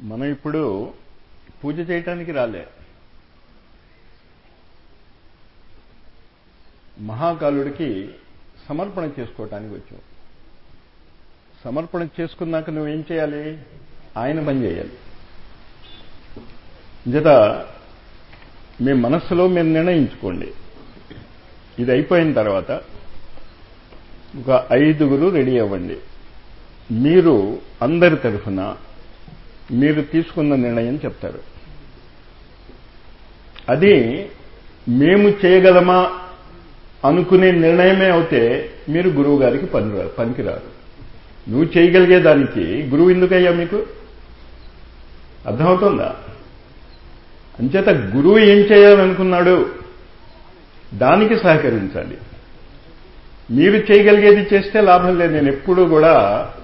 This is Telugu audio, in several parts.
మనం ఇప్పుడు పూజ చేయటానికి రాలే మహాకాలుడికి సమర్పణ చేసుకోవటానికి వచ్చాం సమర్పణ చేసుకున్నాక నువ్వేం చేయాలి ఆయన పని చేయాలి జత మీ మనస్సులో మీరు నిర్ణయించుకోండి ఇది అయిపోయిన తర్వాత ఒక ఐదుగురు రెడీ అవ్వండి మీరు అందరి తరఫున మీరు తీసుకున్న నిర్ణయం చెప్తారు అది మేము చేయగలమా అనుకునే నిర్ణయమే అవుతే మీరు గురువు గారికి పని పనికిరారు నువ్వు చేయగలిగే దానికి గురువు ఎందుకయ్యా మీకు అర్థమవుతుందా అంచేత గురువు ఏం చేయాలనుకున్నాడు దానికి సహకరించాలి మీరు చేయగలిగేది చేస్తే లాభం లేదు నేను ఎప్పుడూ కూడా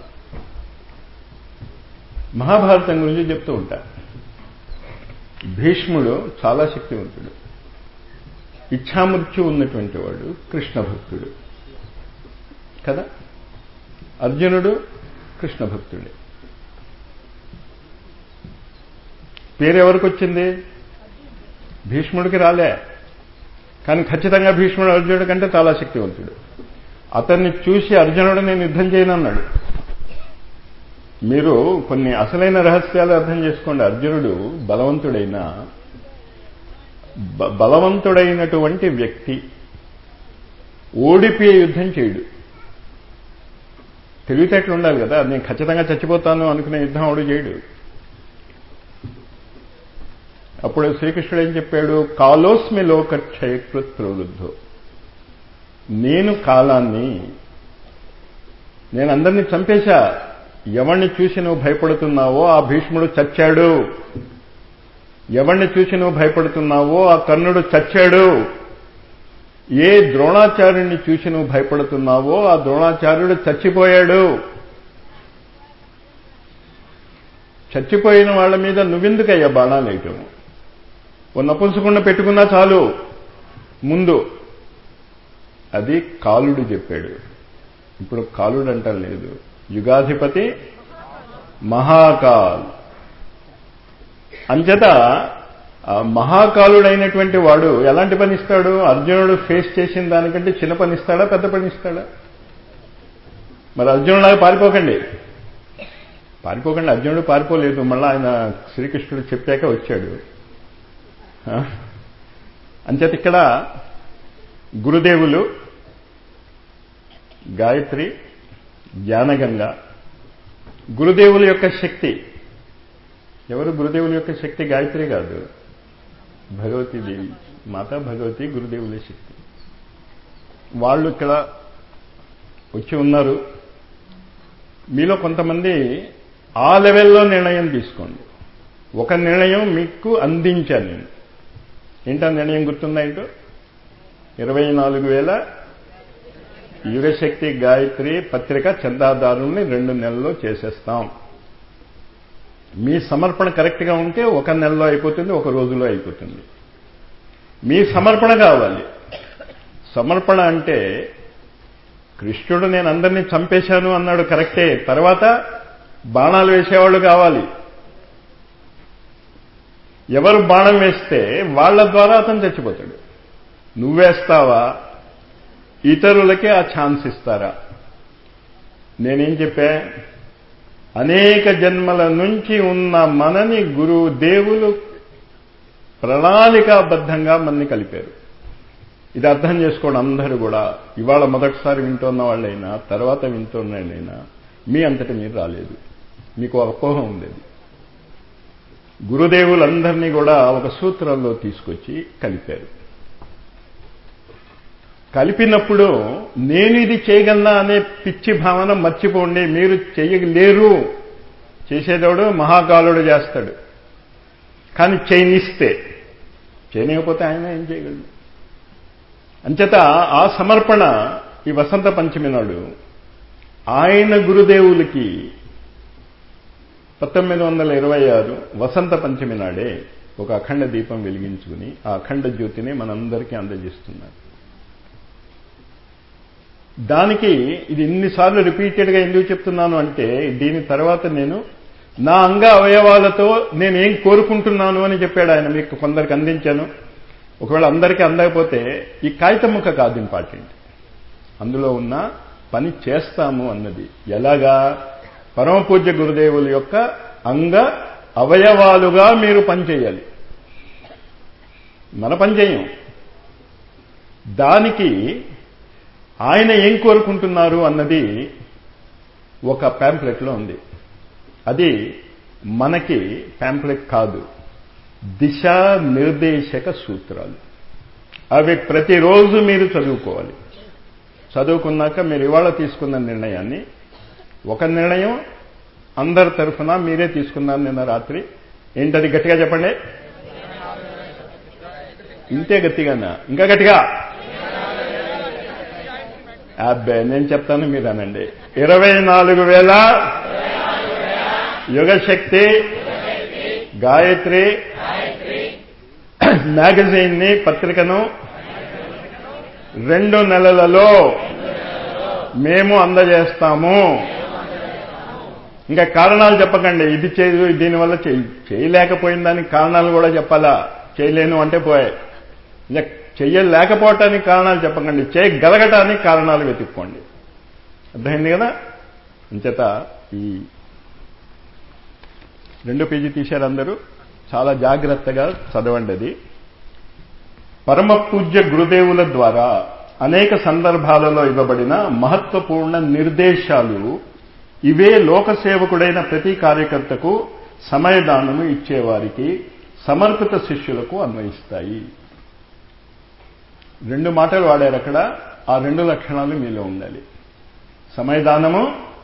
మహాభారతం గురించి చెప్తూ ఉంటా భీష్ముడు చాలా శక్తివంతుడు ఇచ్ఛామృత్యు ఉన్నటువంటి వాడు కృష్ణ భక్తుడు కదా అర్జునుడు కృష్ణ భక్తుడే పేరెవరికి వచ్చింది భీష్ముడికి రాలే కానీ ఖచ్చితంగా భీష్ముడు అర్జునుడి కంటే చాలా శక్తివంతుడు అతన్ని చూసి అర్జునుడు నేను యుద్ధం చేయనన్నాడు మీరు కొన్ని అసలైన రహస్యాలు అర్థం చేసుకోండి అర్జునుడు బలవంతుడైన బలవంతుడైనటువంటి వ్యక్తి ఓడిపోయే యుద్ధం చేయడు తెలివితేటలు ఉండాలి కదా నేను ఖచ్చితంగా చచ్చిపోతాను అనుకునే యుద్ధం ఆవిడ చేయడు అప్పుడు శ్రీకృష్ణుడు ఏం చెప్పాడు కాలోస్మి లోకక్షయకృత్ ప్రవృద్ధో నేను కాలాన్ని నేను అందరినీ చంపేశా ఎవరిని చూసి నువ్వు భయపడుతున్నావో ఆ భీష్ముడు చచ్చాడు ఎవరిని చూసి నువ్వు భయపడుతున్నావో ఆ కర్ణుడు చచ్చాడు ఏ ద్రోణాచార్యుడిని చూసి నువ్వు భయపడుతున్నావో ఆ ద్రోణాచార్యుడు చచ్చిపోయాడు చచ్చిపోయిన వాళ్ళ మీద నువ్వెందుకయ్యా బాణాలు వేయటం ఓ నపుంసకుండా పెట్టుకున్నా చాలు ముందు అది కాలుడు చెప్పాడు ఇప్పుడు కాలుడు అంటాం లేదు యుగాధిపతి మహాకాల్ అంచేత మహాకాలుడైనటువంటి వాడు ఎలాంటి పని ఇస్తాడు అర్జునుడు ఫేస్ చేసిన దానికంటే చిన్న పని ఇస్తాడా పెద్ద పని ఇస్తాడా మరి అర్జునులాగా పారిపోకండి పారిపోకండి అర్జునుడు పారిపోలేదు మళ్ళీ ఆయన శ్రీకృష్ణుడు చెప్పాక వచ్చాడు అంచేత ఇక్కడ గురుదేవులు గాయత్రి జ్ఞానగంగ గురుదేవుల యొక్క శక్తి ఎవరు గురుదేవుల యొక్క శక్తి గాయత్రి కాదు భగవతీదేవి మాతా భగవతి గురుదేవుల శక్తి వాళ్ళు ఇక్కడ వచ్చి ఉన్నారు మీలో కొంతమంది ఆ లెవెల్లో నిర్ణయం తీసుకోండి ఒక నిర్ణయం మీకు అందించాను నేను ఏంటా నిర్ణయం గుర్తుందా ఏంటో ఇరవై నాలుగు వేల యుగశక్తి గాయత్రి పత్రిక చందాదారుల్ని రెండు నెలల్లో చేసేస్తాం మీ సమర్పణ కరెక్ట్గా ఉంటే ఒక నెలలో అయిపోతుంది ఒక రోజులో అయిపోతుంది మీ సమర్పణ కావాలి సమర్పణ అంటే కృష్ణుడు నేను అందరినీ చంపేశాను అన్నాడు కరెక్టే తర్వాత బాణాలు వేసేవాళ్ళు కావాలి ఎవరు బాణం వేస్తే వాళ్ల ద్వారా అతను చచ్చిపోతాడు నువ్వేస్తావా ఇతరులకి ఆ ఛాన్స్ ఇస్తారా నేనేం చెప్పా అనేక జన్మల నుంచి ఉన్న మనని గురువు దేవులు ప్రణాళికాబద్ధంగా మనని కలిపారు ఇది అర్థం చేసుకోండి అందరూ కూడా ఇవాళ మొదటిసారి వింటున్న వాళ్ళైనా తర్వాత వింటున్న వాళ్ళైనా మీ అంతటి మీరు రాలేదు మీకు అపోహ ఉండేది గురుదేవులందరినీ కూడా ఒక సూత్రంలో తీసుకొచ్చి కలిపారు కలిపినప్పుడు నేను ఇది చేయగలనా అనే పిచ్చి భావన మర్చిపోండి మీరు చేయలేరు చేసేదోడు మహాకాలుడు చేస్తాడు కానీ చేయనిస్తే చేయనికపోతే ఆయన ఏం చేయగలడు అంచేత ఆ సమర్పణ ఈ వసంత పంచమి నాడు ఆయన గురుదేవులకి పంతొమ్మిది వందల ఇరవై ఆరు వసంత పంచమి నాడే ఒక అఖండ దీపం వెలిగించుకుని ఆ అఖండ జ్యోతిని మనందరికీ అందజేస్తున్నారు దానికి ఇది ఇన్నిసార్లు రిపీటెడ్గా ఎందుకు చెప్తున్నాను అంటే దీని తర్వాత నేను నా అంగ అవయవాలతో నేనేం కోరుకుంటున్నాను అని చెప్పాడు ఆయన మీకు కొందరికి అందించాను ఒకవేళ అందరికీ అందకపోతే ఈ కాగితం ముక్క కాదు ఇంపార్టెంట్ అందులో ఉన్న పని చేస్తాము అన్నది ఎలాగా పరమ పూజ్య గురుదేవుల యొక్క అంగ అవయవాలుగా మీరు పనిచేయాలి మన పని చేయం దానికి ఆయన ఏం కోరుకుంటున్నారు అన్నది ఒక ప్యాంప్లెట్లో ఉంది అది మనకి ప్యాంప్లెట్ కాదు దిశా నిర్దేశక సూత్రాలు అవి ప్రతిరోజు మీరు చదువుకోవాలి చదువుకున్నాక మీరు ఇవాళ తీసుకున్న నిర్ణయాన్ని ఒక నిర్ణయం అందరి తరఫున మీరే తీసుకున్నారు నిన్న రాత్రి ఏంటది గట్టిగా చెప్పండి ఇంతే గట్టిగానా ఇంకా గట్టిగా అబ్బాయి నేను చెప్తాను మీరు అనండి ఇరవై నాలుగు వేల యుగశక్తి గాయత్రి మ్యాగజైన్ ని పత్రికను రెండు నెలలలో మేము అందజేస్తాము ఇంకా కారణాలు చెప్పకండి ఇది చేయదు దీనివల్ల చేయలేకపోయిన దానికి కారణాలు కూడా చెప్పాలా చేయలేను అంటే పోయాయి ఇంకా చెయ్యలేకపోవటానికి కారణాలు చెప్పకండి చేయగలగటానికి కారణాలు వెతుక్కోండి అర్థమైంది కదా అంచేత ఈ రెండు పేజీ తీశారు అందరూ చాలా జాగ్రత్తగా చదవండి అది పరమ పూజ్య గురుదేవుల ద్వారా అనేక సందర్భాలలో ఇవ్వబడిన మహత్వపూర్ణ నిర్దేశాలు ఇవే లోకసేవకుడైన ప్రతి కార్యకర్తకు సమయదానము ఇచ్చేవారికి సమర్పిత శిష్యులకు అన్వయిస్తాయి రెండు మాటలు వాడారు అక్కడ ఆ రెండు లక్షణాలు మీలో ఉండాలి సమయదానము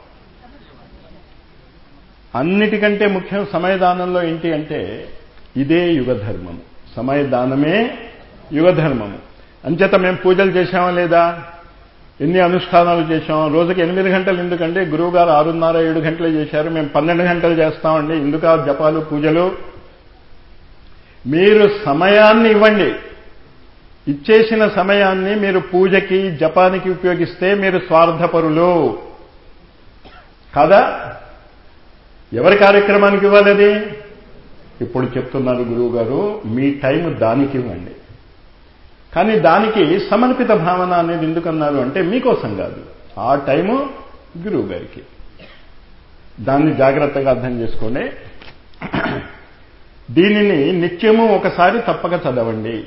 అన్నిటికంటే ముఖ్యం సమయదానంలో ఏంటి అంటే ఇదే యుగధర్మము సమయదానమే యుగధర్మము అంచేత మేము పూజలు చేశామా లేదా ఎన్ని అనుష్ఠానాలు చేశాం రోజుకి ఎనిమిది గంటలు ఎందుకంటే గురువుగారు ఆరున్నర ఏడు గంటలు చేశారు మేము పన్నెండు గంటలు చేస్తామండి ఎందుకు ఆ జపాలు పూజలు మీరు సమయాన్ని ఇవ్వండి ఇచ్చేసిన సమయాన్ని మీరు పూజకి జపానికి ఉపయోగిస్తే మీరు స్వార్థపరులు కాదా ఎవరి కార్యక్రమానికి ఇవ్వాలి అది ఇప్పుడు చెప్తున్నారు గురువు గారు మీ టైం దానికి ఇవ్వండి కానీ దానికి సమర్పిత భావన అనేది ఎందుకన్నారు అంటే మీకోసం కాదు ఆ టైము గురువు గారికి దాన్ని జాగ్రత్తగా అర్థం చేసుకోండి దీనిని నిత్యము ఒకసారి తప్పక చదవండి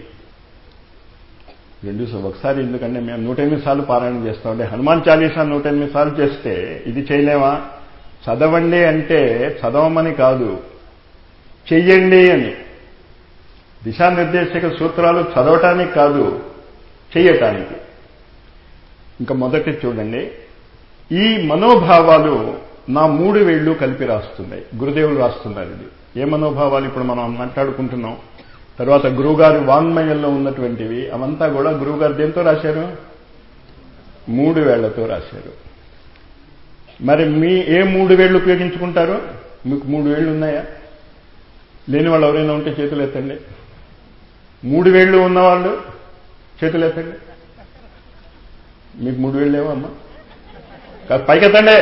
రెండు ఒకసారి ఎందుకంటే మేము నూట ఎనిమిది సార్లు పారాయణ చేస్తామండి హనుమాన్ చాలీసా నూట ఎనిమిది సార్లు చేస్తే ఇది చేయలేమా చదవండి అంటే చదవమని కాదు చెయ్యండి అని దిశానిర్దేశక సూత్రాలు చదవటానికి కాదు చెయ్యటానికి ఇంకా మొదటి చూడండి ఈ మనోభావాలు నా మూడు వేళ్లు కలిపి రాస్తున్నాయి గురుదేవులు రాస్తున్నారు ఇది ఏ మనోభావాలు ఇప్పుడు మనం మాట్లాడుకుంటున్నాం తర్వాత గురువుగారి వాన్మయంలో ఉన్నటువంటివి అవంతా కూడా గురువుగారు దేంతో రాశారు మూడు వేళ్లతో రాశారు మరి మీ ఏ మూడు వేళ్లు ఉపయోగించుకుంటారు మీకు మూడు వేళ్లు ఉన్నాయా లేని వాళ్ళు ఎవరైనా ఉంటే చేతులు ఎత్తండి మూడు వేళ్లు ఉన్నవాళ్ళు చేతులు ఎత్తండి మీకు మూడు వేళ్ళు ఏమో అమ్మా పైకెత్తండి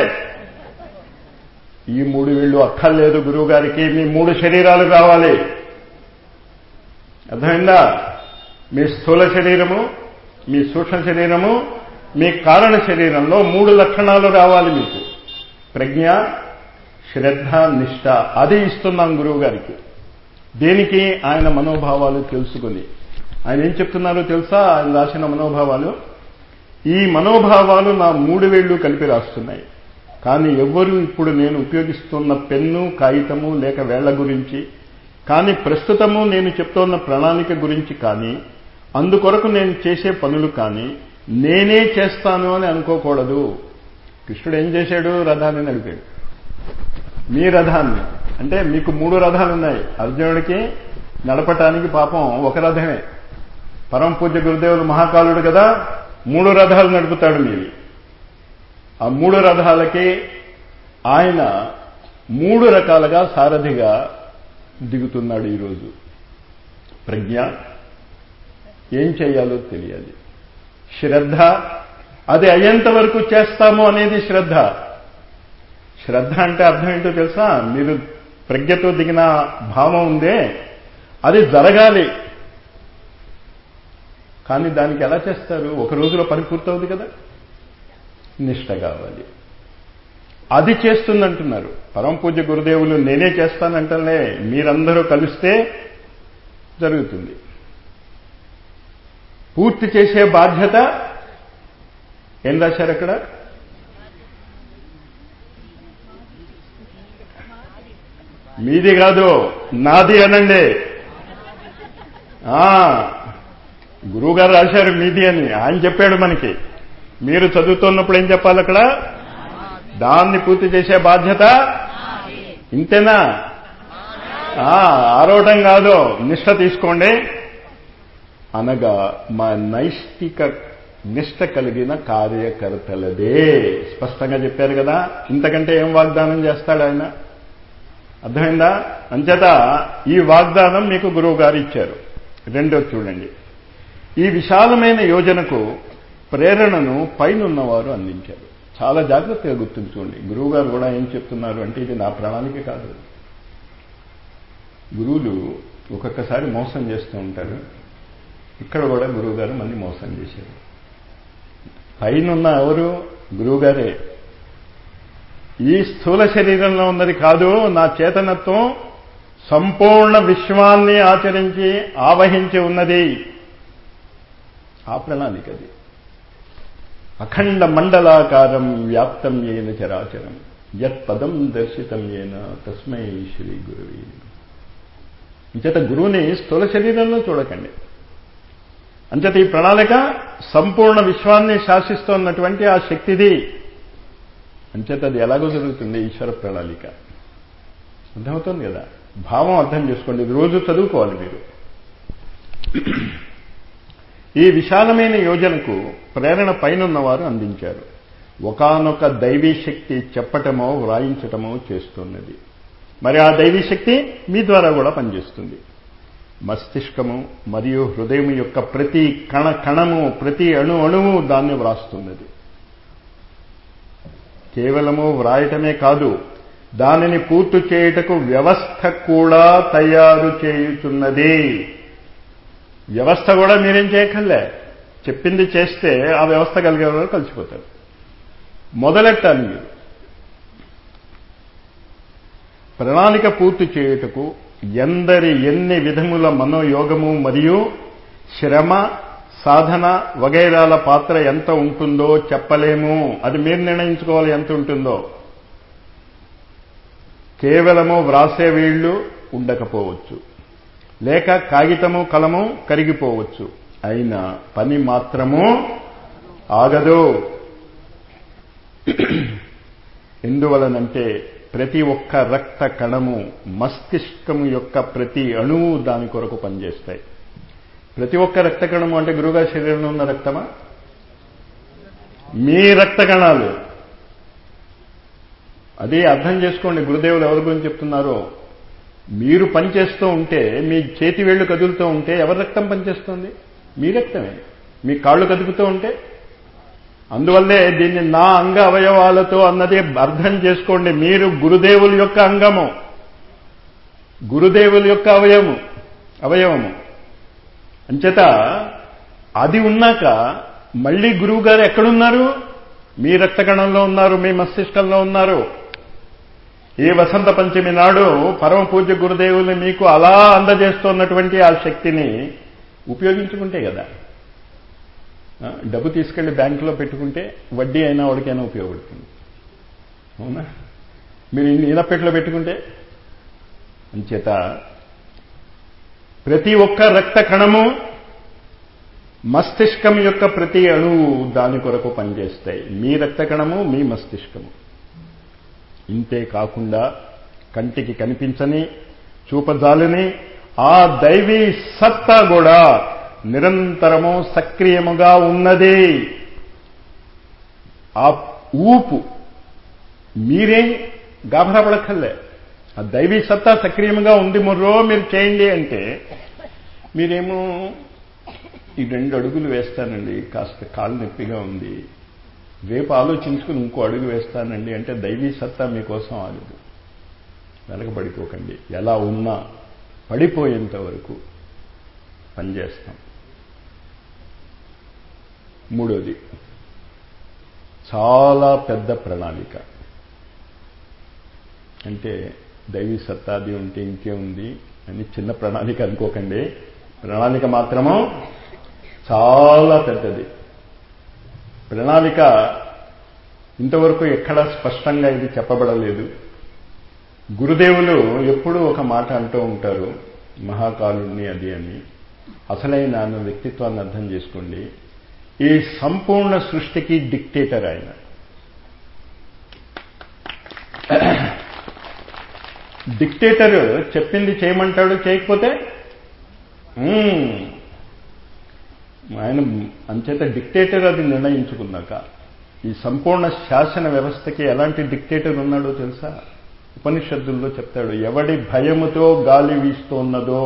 ఈ మూడు వేళ్ళు అక్కర్లేదు గురువు గారికి మీ మూడు శరీరాలు కావాలి అర్థమైందా మీ స్థూల శరీరము మీ సూక్ష్మ శరీరము మీ కారణ శరీరంలో మూడు లక్షణాలు రావాలి మీకు ప్రజ్ఞ శ్రద్ధ నిష్ఠ అది ఇస్తున్నాం గురువు గారికి దేనికి ఆయన మనోభావాలు తెలుసుకుని ఆయన ఏం చెప్తున్నారో తెలుసా ఆయన రాసిన మనోభావాలు ఈ మనోభావాలు నా మూడు వేళ్లు కలిపి రాస్తున్నాయి కానీ ఎవ్వరూ ఇప్పుడు నేను ఉపయోగిస్తున్న పెన్ను కాగితము లేక వేళ్ల గురించి కానీ ప్రస్తుతము నేను చెప్తోన్న ప్రణాళిక గురించి కానీ అందుకొరకు నేను చేసే పనులు కానీ నేనే చేస్తాను అని అనుకోకూడదు కృష్ణుడు ఏం చేశాడు రథాన్ని నడిపాడు మీ రథాన్ని అంటే మీకు మూడు రథాలు ఉన్నాయి అర్జునుడికి నడపటానికి పాపం ఒక రథమే పరమ పూజ్య గురుదేవులు మహాకాలుడు కదా మూడు రథాలు నడుపుతాడు మీవి ఆ మూడు రథాలకి ఆయన మూడు రకాలుగా సారథిగా దిగుతున్నాడు ఈరోజు ప్రజ్ఞ ఏం చేయాలో తెలియాలి శ్రద్ధ అది అయ్యేంత వరకు చేస్తాము అనేది శ్రద్ధ శ్రద్ధ అంటే అర్థం ఏంటో తెలుసా మీరు ప్రజ్ఞతో దిగిన భావం ఉందే అది జరగాలి కానీ దానికి ఎలా చేస్తారు ఒక రోజులో పని పూర్తవుతుంది కదా నిష్ట కావాలి అది చేస్తుందంటున్నారు పరమ పూజ్య గురుదేవులు నేనే చేస్తానంటలే మీరందరూ కలిస్తే జరుగుతుంది పూర్తి చేసే బాధ్యత ఏం రాశారు అక్కడ మీది కాదు నాది అనండి గురువుగారు రాశారు మీది అని ఆయన చెప్పాడు మనకి మీరు చదువుతున్నప్పుడు ఏం చెప్పాలి అక్కడ దాన్ని పూర్తి చేసే బాధ్యత ఇంతేనా ఆరోటం కాదు నిష్ట తీసుకోండి అనగా మా నైష్టిక నిష్ట కలిగిన కార్యకర్తలదే స్పష్టంగా చెప్పారు కదా ఇంతకంటే ఏం వాగ్దానం చేస్తాడు ఆయన అర్థమైందా అంచేత ఈ వాగ్దానం మీకు గురువు గారు ఇచ్చారు రెండో చూడండి ఈ విశాలమైన యోజనకు ప్రేరణను పైనున్నవారు అందించారు చాలా జాగ్రత్తగా గుర్తుంచుకోండి గురువు గారు కూడా ఏం చెప్తున్నారు అంటే ఇది నా ప్రణాళిక కాదు గురువులు ఒక్కొక్కసారి మోసం చేస్తూ ఉంటారు ఇక్కడ కూడా గురువు గారు మళ్ళీ మోసం చేశారు పైనున్న ఎవరు గురువుగారే ఈ స్థూల శరీరంలో ఉన్నది కాదు నా చేతనత్వం సంపూర్ణ విశ్వాన్ని ఆచరించి ఆవహించి ఉన్నది ఆ ప్రణాళిక అది అఖండ మండలాకారం వ్యాప్తం ఏన చరాచరం యత్పదం దర్శితం ఏన తస్మై శ్రీ గురువి ఇంచేత గురువుని స్థూల శరీరంలో చూడకండి అంచేత ఈ ప్రణాళిక సంపూర్ణ విశ్వాన్ని శాసిస్తున్నటువంటి ఆ శక్తిది అంచేత అది ఎలాగో జరుగుతుంది ఈశ్వర ప్రణాళిక అర్థమవుతుంది కదా భావం అర్థం చేసుకోండి ఇది రోజు చదువుకోవాలి మీరు ఈ విశాలమైన యోజనకు ప్రేరణ పైనున్నవారు అందించారు ఒకనొక దైవీ శక్తి చెప్పటమో వ్రాయించటమో చేస్తున్నది మరి ఆ దైవీ శక్తి మీ ద్వారా కూడా పనిచేస్తుంది మస్తిష్కము మరియు హృదయం యొక్క ప్రతి కణ కణము ప్రతి అణు అణువు దాన్ని వ్రాస్తున్నది కేవలము వ్రాయటమే కాదు దానిని పూర్తి చేయుటకు వ్యవస్థ కూడా తయారు చేయుచున్నది వ్యవస్థ కూడా మీరేం చేయక్కర్లే చెప్పింది చేస్తే ఆ వ్యవస్థ కలిగే వాళ్ళు కలిసిపోతారు మొదలెట్టాలి మీరు ప్రణాళిక పూర్తి చేయుటకు ఎందరి ఎన్ని విధముల మనోయోగము మరియు శ్రమ సాధన వగైరాల పాత్ర ఎంత ఉంటుందో చెప్పలేము అది మీరు నిర్ణయించుకోవాలి ఎంత ఉంటుందో కేవలము వ్రాసే వీళ్లు ఉండకపోవచ్చు లేక కాగితము కలము కరిగిపోవచ్చు అయినా పని మాత్రము ఆగదు ఎందువలనంటే ప్రతి ఒక్క రక్త కణము మస్తిష్కము యొక్క ప్రతి అణువు దాని కొరకు పనిచేస్తాయి ప్రతి ఒక్క రక్త కణము అంటే గురుగా శరీరంలో ఉన్న రక్తమా మీ రక్త కణాలు అది అర్థం చేసుకోండి గురుదేవులు ఎవరి గురించి చెప్తున్నారో మీరు పనిచేస్తూ ఉంటే మీ చేతి వేళ్లు కదులుతూ ఉంటే ఎవరి రక్తం పనిచేస్తుంది మీ రక్తమే మీ కాళ్ళు కదుపుతూ ఉంటే అందువల్లే దీన్ని నా అంగ అవయవాలతో అన్నది అర్థం చేసుకోండి మీరు గురుదేవుల యొక్క అంగము గురుదేవుల యొక్క అవయవము అవయవము అంచేత అది ఉన్నాక మళ్ళీ గురువు గారు ఎక్కడున్నారు మీ రక్తకణంలో ఉన్నారు మీ మస్తిష్కంలో ఉన్నారు ఈ వసంత పంచమి నాడు పరమ పూజ్య గురుదేవులు మీకు అలా అందజేస్తున్నటువంటి ఆ శక్తిని ఉపయోగించుకుంటే కదా డబ్బు తీసుకెళ్లి బ్యాంకులో పెట్టుకుంటే వడ్డీ అయినా వాడికైనా ఉపయోగపడుతుంది అవునా మీరు నీలపెట్లో పెట్టుకుంటే అంచేత ప్రతి ఒక్క రక్త కణము మస్తిష్కం యొక్క ప్రతి అణువు దాని కొరకు పనిచేస్తాయి మీ రక్త కణము మీ మస్తిష్కము ఇంతే కాకుండా కంటికి కనిపించని చూపజాలని ఆ దైవీ సత్తా కూడా నిరంతరము సక్రియముగా ఉన్నది ఆ ఊపు మీరేం గాభరాపడక్కర్లే ఆ దైవీ సత్తా సక్రియంగా ఉంది ముర్రో మీరు చేయండి అంటే మీరేమో ఈ రెండు అడుగులు వేస్తానండి కాస్త కాలు నొప్పిగా ఉంది రేపు ఆలోచించుకుని ఇంకో అడుగు వేస్తానండి అంటే దైవీ సత్తా మీకోసం ఆగదు వెనకబడిపోకండి ఎలా ఉన్నా పడిపోయేంత వరకు పనిచేస్తాం మూడోది చాలా పెద్ద ప్రణాళిక అంటే దైవీ సత్తాది ఉంటే ఇంకే ఉంది అని చిన్న ప్రణాళిక అనుకోకండి ప్రణాళిక మాత్రము చాలా పెద్దది ప్రణాళిక ఇంతవరకు ఎక్కడా స్పష్టంగా ఇది చెప్పబడలేదు గురుదేవులు ఎప్పుడూ ఒక మాట అంటూ ఉంటారు మహాకాలుణ్ణి అది అని అసలైన వ్యక్తిత్వాన్ని అర్థం చేసుకోండి ఈ సంపూర్ణ సృష్టికి డిక్టేటర్ ఆయన డిక్టేటర్ చెప్పింది చేయమంటాడు చేయకపోతే ఆయన అంచేత డిక్టేటర్ అది నిర్ణయించుకున్నాక ఈ సంపూర్ణ శాసన వ్యవస్థకి ఎలాంటి డిక్టేటర్ ఉన్నాడో తెలుసా ఉపనిషత్తుల్లో చెప్తాడు ఎవడి భయముతో గాలి వీస్తున్నదో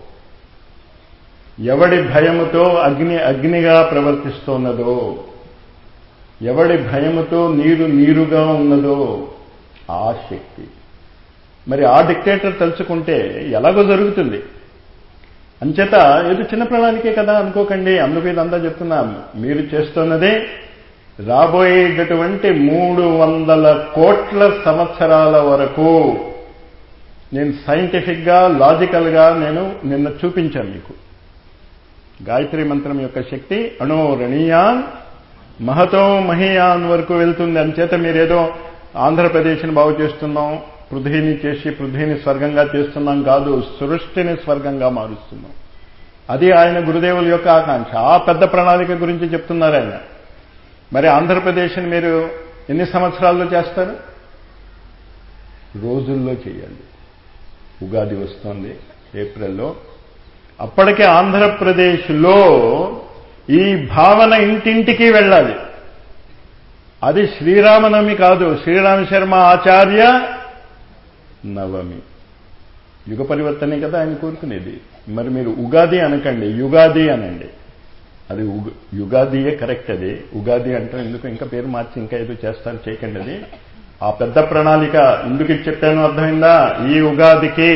ఎవడి భయముతో అగ్ని అగ్నిగా ప్రవర్తిస్తున్నదో ఎవడి భయముతో నీరు నీరుగా ఉన్నదో ఆ శక్తి మరి ఆ డిక్టేటర్ తలుచుకుంటే ఎలాగో జరుగుతుంది అంచేత ఏదో చిన్న ప్రణాళికే కదా అనుకోకండి అందుకు ఇదంతా చెప్తున్నాం మీరు చేస్తున్నదే రాబోయేటటువంటి మూడు వందల కోట్ల సంవత్సరాల వరకు నేను సైంటిఫిక్గా లాజికల్గా నేను నిన్న చూపించాను మీకు గాయత్రి మంత్రం యొక్క శక్తి అణో రణీయాన్ మహతో మహీయాన్ వరకు వెళ్తుంది అంచేత మీరేదో ఆంధ్రప్రదేశ్ని బాగు చేస్తున్నాం పృథ్వీని చేసి పృథ్వీని స్వర్గంగా చేస్తున్నాం కాదు సృష్టిని స్వర్గంగా మారుస్తున్నాం అది ఆయన గురుదేవుల యొక్క ఆకాంక్ష ఆ పెద్ద ప్రణాళిక గురించి చెప్తున్నారు ఆయన మరి ఆంధ్రప్రదేశ్ని మీరు ఎన్ని సంవత్సరాల్లో చేస్తారు రోజుల్లో చేయాలి ఉగాది వస్తోంది ఏప్రిల్లో అప్పటికే ఆంధ్రప్రదేశ్లో ఈ భావన ఇంటింటికి వెళ్ళాలి అది శ్రీరామనవమి కాదు శ్రీరామ శర్మ ఆచార్య నవమి యుగ పరివర్తనే కదా ఆయన కోరుకునేది మరి మీరు ఉగాది అనకండి యుగాది అనండి అది యుగాదియే కరెక్ట్ అది ఉగాది అంటే ఎందుకు ఇంకా పేరు మార్చి ఇంకా ఏదో చేస్తాను చేయకండి అది ఆ పెద్ద ప్రణాళిక ఎందుకు చెప్పాను అర్థమైందా ఈ ఉగాదికి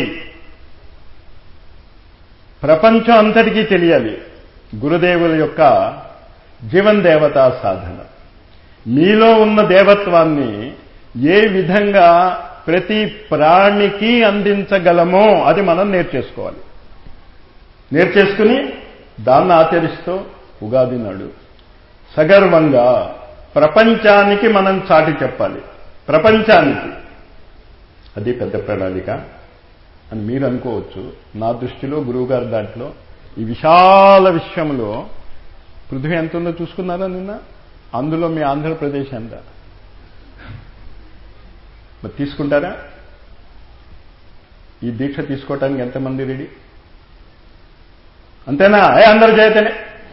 ప్రపంచం అంతటికీ తెలియాలి గురుదేవుల యొక్క జీవన్ దేవతా సాధన మీలో ఉన్న దేవత్వాన్ని ఏ విధంగా ప్రతి ప్రాణికి అందించగలమో అది మనం నేర్చేసుకోవాలి నేర్చేసుకుని దాన్ని ఆచరిస్తూ ఉగాది నాడు సగర్వంగా ప్రపంచానికి మనం చాటి చెప్పాలి ప్రపంచానికి అది పెద్ద ప్రణాళిక అని మీరు అనుకోవచ్చు నా దృష్టిలో గురువుగారి దాంట్లో ఈ విశాల విశ్వంలో పృథ్వీ ఎంత ఉందో చూసుకున్నారా నిన్న అందులో మీ ఆంధ్రప్రదేశ్ ఎంత మరి తీసుకుంటారా ఈ దీక్ష తీసుకోవటానికి ఎంతమంది రెడీ అంతేనా ఏ అందరు చేయతేనే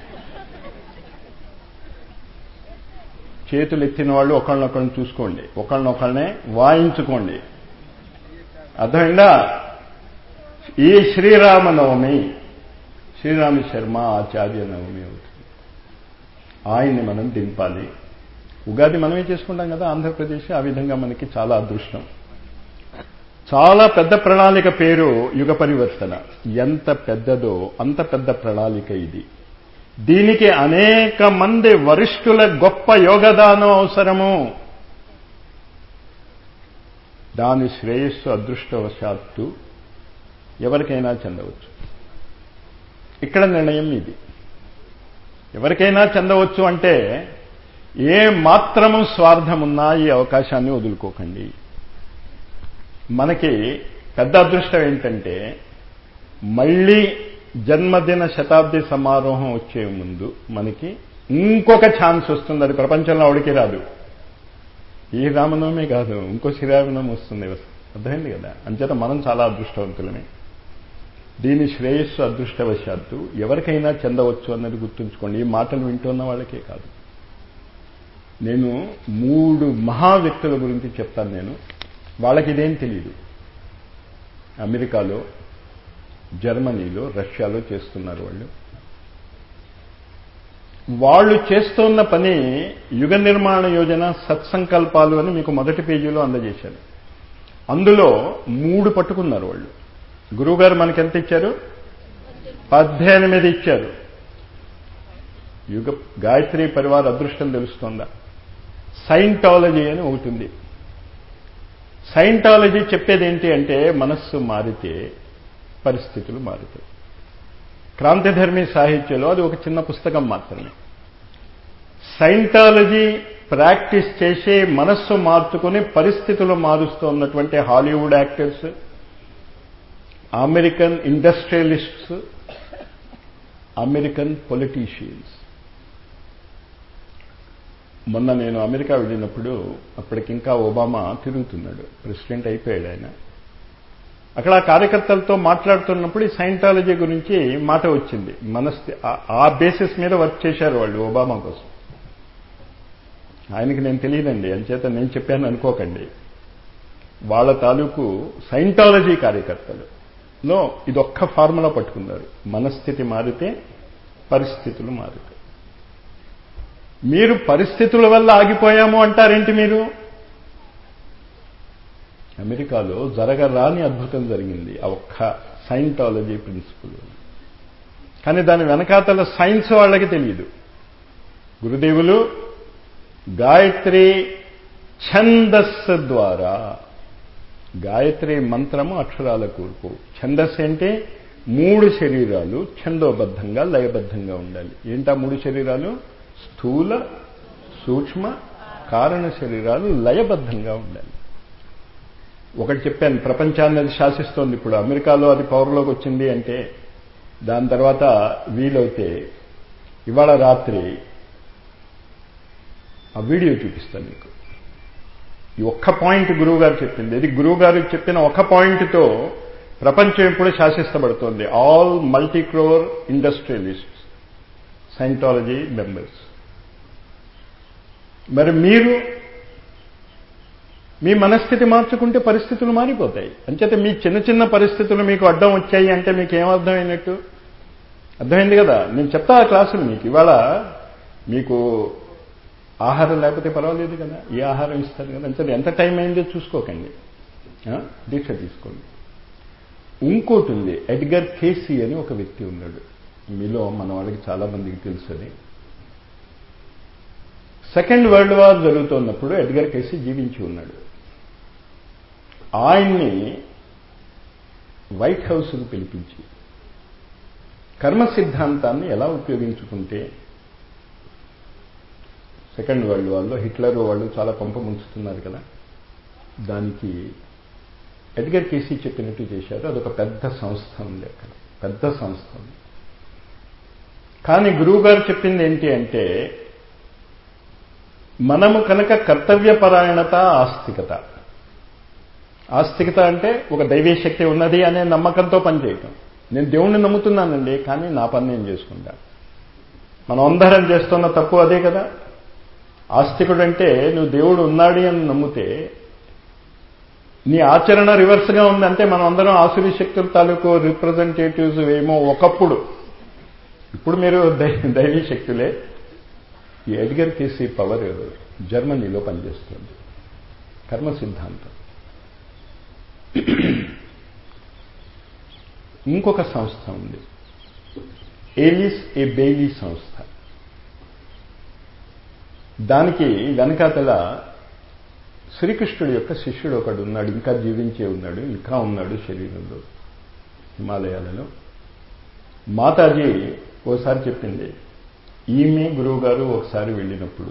చేతులు ఎత్తిన వాళ్ళు ఒకళ్ళనొకళ్ళని చూసుకోండి ఒకళ్ళనొకళ్ళనే వాయించుకోండి అర్థమైందా ఈ శ్రీరామనవమి శ్రీరామ శర్మ ఆచార్య నవమి అవుతుంది ఆయన్ని మనం దింపాలి ఉగాది మనమే చేసుకుంటాం కదా ఆంధ్రప్రదేశ్ ఆ విధంగా మనకి చాలా అదృష్టం చాలా పెద్ద ప్రణాళిక పేరు యుగ పరివర్తన ఎంత పెద్దదో అంత పెద్ద ప్రణాళిక ఇది దీనికి అనేక మంది వరిష్ఠుల గొప్ప యోగదానం అవసరము దాని శ్రేయస్సు అదృష్టవశాత్తు ఎవరికైనా చెందవచ్చు ఇక్కడ నిర్ణయం ఇది ఎవరికైనా చెందవచ్చు అంటే ఏ మాత్రము స్వార్థమున్నా ఈ అవకాశాన్ని వదులుకోకండి మనకి పెద్ద అదృష్టం ఏంటంటే మళ్ళీ జన్మదిన శతాబ్ది సమారోహం వచ్చే ముందు మనకి ఇంకొక ఛాన్స్ వస్తుంది అది ప్రపంచంలో అవడికి రాదు ఈ రామనవమే కాదు ఇంకో శ్రీరామనవమి వస్తుంది అర్థమైంది కదా అంచేత మనం చాలా అదృష్టవంతులమే దీని శ్రేయస్సు అదృష్టవశాత్తు ఎవరికైనా చెందవచ్చు అన్నది గుర్తుంచుకోండి ఈ మాటలు వింటున్న వాళ్ళకే కాదు నేను మూడు మహా వ్యక్తుల గురించి చెప్తాను నేను వాళ్ళకి ఇదేం తెలియదు అమెరికాలో జర్మనీలో రష్యాలో చేస్తున్నారు వాళ్ళు వాళ్ళు చేస్తున్న పని యుగ నిర్మాణ యోజన సత్సంకల్పాలు అని మీకు మొదటి పేజీలో అందజేశారు అందులో మూడు పట్టుకున్నారు వాళ్ళు గురువుగారు మనకి ఎంత ఇచ్చారు పద్దెనిమిది ఇచ్చారు యుగ గాయత్రి పరివార అదృష్టం తెలుస్తుందా సైంటాలజీ అని ఒకటి ఉంది సైంటాలజీ చెప్పేది ఏంటి అంటే మనస్సు మారితే పరిస్థితులు మారుతాయి క్రాంతిధర్మి సాహిత్యంలో అది ఒక చిన్న పుస్తకం మాత్రమే సైంటాలజీ ప్రాక్టీస్ చేసే మనస్సు మార్చుకుని పరిస్థితులు మారుస్తున్నటువంటి Hollywood actors American industrialists American politicians మొన్న నేను అమెరికా వెళ్ళినప్పుడు అప్పటికింకా ఒబామా తిరుగుతున్నాడు ప్రెసిడెంట్ అయిపోయాడు ఆయన అక్కడ ఆ కార్యకర్తలతో మాట్లాడుతున్నప్పుడు ఈ సైంటాలజీ గురించి మాట వచ్చింది మనస్థి ఆ బేసిస్ మీద వర్క్ చేశారు వాళ్ళు ఒబామా కోసం ఆయనకి నేను తెలియదండి అంచేత నేను చెప్పాను అనుకోకండి వాళ్ళ తాలూకు సైంటాలజీ కార్యకర్తలు లో ఇదొక్క ఫార్ములా పట్టుకున్నారు మనస్థితి మారితే పరిస్థితులు మారుతాయి మీరు పరిస్థితుల వల్ల ఆగిపోయాము అంటారేంటి మీరు అమెరికాలో జరగరాని అద్భుతం జరిగింది ఆ ఒక్క సైంటాలజీ ప్రిన్సిపల్ కానీ దాని వెనకాతల సైన్స్ వాళ్ళకి తెలియదు గురుదేవులు గాయత్రి ఛందస్సు ద్వారా గాయత్రి మంత్రము అక్షరాల కూర్పు ఛందస్సు అంటే మూడు శరీరాలు ఛందోబద్ధంగా లయబద్ధంగా ఉండాలి ఏంటా మూడు శరీరాలు స్థూల సూక్ష్మ కారణ శరీరాలు లయబద్ధంగా ఉండాలి ఒకటి చెప్పాను ప్రపంచాన్ని అది శాసిస్తోంది ఇప్పుడు అమెరికాలో అది పవర్లోకి వచ్చింది అంటే దాని తర్వాత వీలైతే ఇవాళ రాత్రి ఆ వీడియో చూపిస్తాను మీకు ఈ ఒక్క పాయింట్ గురువు గారు చెప్పింది ఇది గురువు గారు చెప్పిన ఒక పాయింట్తో ప్రపంచం ఇప్పుడు శాసిస్తబడుతోంది all multi crore industrialists Scientology members మరి మీరు మీ మనస్థితి మార్చుకుంటే పరిస్థితులు మారిపోతాయి అంచేత మీ చిన్న చిన్న పరిస్థితులు మీకు అడ్డం వచ్చాయి అంటే మీకు ఏమర్థమైనట్టు అర్థమైంది కదా నేను చెప్తా ఆ క్లాసులు మీకు ఇవాళ మీకు ఆహారం లేకపోతే పర్వాలేదు కదా ఏ ఆహారం ఇస్తారు కదా అంటే ఎంత టైం అయిందో చూసుకోకండి దీక్ష తీసుకోండి ఇంకోటి ఉంది ఎడ్గర్ కేసీ అని ఒక వ్యక్తి ఉన్నాడు మీలో మన వాళ్ళకి చాలా మందికి తెలుసు అది సెకండ్ వరల్డ్ వార్ జరుగుతున్నప్పుడు ఎడ్గర్ కేసీ జీవించి ఉన్నాడు ఆయన్ని వైట్ హౌస్కు పిలిపించి కర్మ సిద్ధాంతాన్ని ఎలా ఉపయోగించుకుంటే సెకండ్ వరల్డ్ వార్లో హిట్లర్ వాళ్ళు చాలా పంప ముంచుతున్నారు కదా దానికి ఎడ్గర్ కేసీ చెప్పినట్టు చేశారు అదొక పెద్ద సంస్థ ఉంది అక్కడ పెద్ద సంస్థ ఉంది కానీ గురువు గారు చెప్పింది ఏంటి అంటే మనము కనుక కర్తవ్యపరాయణత ఆస్తికత ఆస్తికత అంటే ఒక దైవీ శక్తి ఉన్నది అనే నమ్మకంతో పనిచేయటం నేను దేవుణ్ణి నమ్ముతున్నానండి కానీ నా పని నేను చేసుకుంటా మనం అందరం చేస్తున్న తప్పు అదే కదా ఆస్తికుడు అంటే నువ్వు దేవుడు ఉన్నాడు అని నమ్మితే నీ ఆచరణ రివర్స్గా ఉందంటే మనం అందరం ఆసురి శక్తుల తాలూకు రిప్రజెంటేటివ్స్ ఏమో ఒకప్పుడు ఇప్పుడు మీరు దైవీ శక్తులే ఈ ఎడ్గర్ కేసీ పవర్ జర్మనీలో పనిచేస్తుంది కర్మ సిద్ధాంతం ఇంకొక సంస్థ ఉంది ఏలిస్ ఏ బెయిలీ సంస్థ దానికి వెనకాతల శ్రీకృష్ణుడి యొక్క శిష్యుడు ఒకడు ఉన్నాడు ఇంకా జీవించే ఉన్నాడు ఇంకా ఉన్నాడు శరీరంలో హిమాలయాలలో మాతాజీ ఓసారి చెప్పింది ఈమె గురువు గారు ఒకసారి వెళ్ళినప్పుడు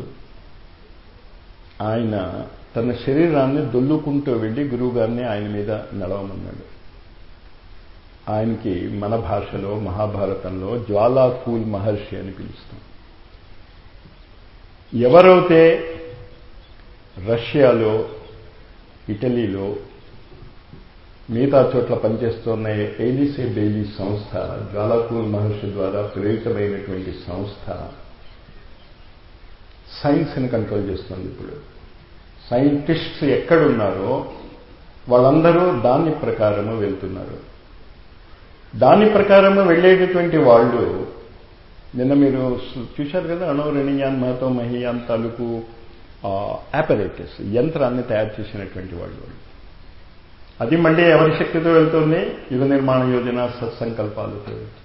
ఆయన తన శరీరాన్ని దొల్లుకుంటూ వెళ్ళి గురువుగారిని ఆయన మీద నడవమన్నాడు ఆయనకి మన భాషలో మహాభారతంలో జ్వాలాకూల్ మహర్షి అని పిలుస్తాం ఎవరైతే రష్యాలో ఇటలీలో మిగతా చోట్ల పనిచేస్తున్న ఏలిసే బెయిలీ సంస్థ జ్వాలాకూల్ మహర్షి ద్వారా ప్రేరితమైనటువంటి సంస్థ సైన్స్ని కంట్రోల్ చేస్తుంది ఇప్పుడు సైంటిస్ట్స్ ఎక్కడున్నారో వాళ్ళందరూ దాని ప్రకారము వెళ్తున్నారు దాని ప్రకారము వెళ్ళేటటువంటి వాళ్ళు నిన్న మీరు చూశారు కదా అణోరణీయాన్ మహతో మహియాన్ తాలూకు ఆపరేటర్స్ యంత్రాన్ని తయారు చేసినటువంటి వాళ్ళు వాళ్ళు అది మళ్ళీ ఎవరి శక్తితో వెళ్తుంది యుగ నిర్మాణ యోజన సత్సంకల్పాలతో వెళ్తుంది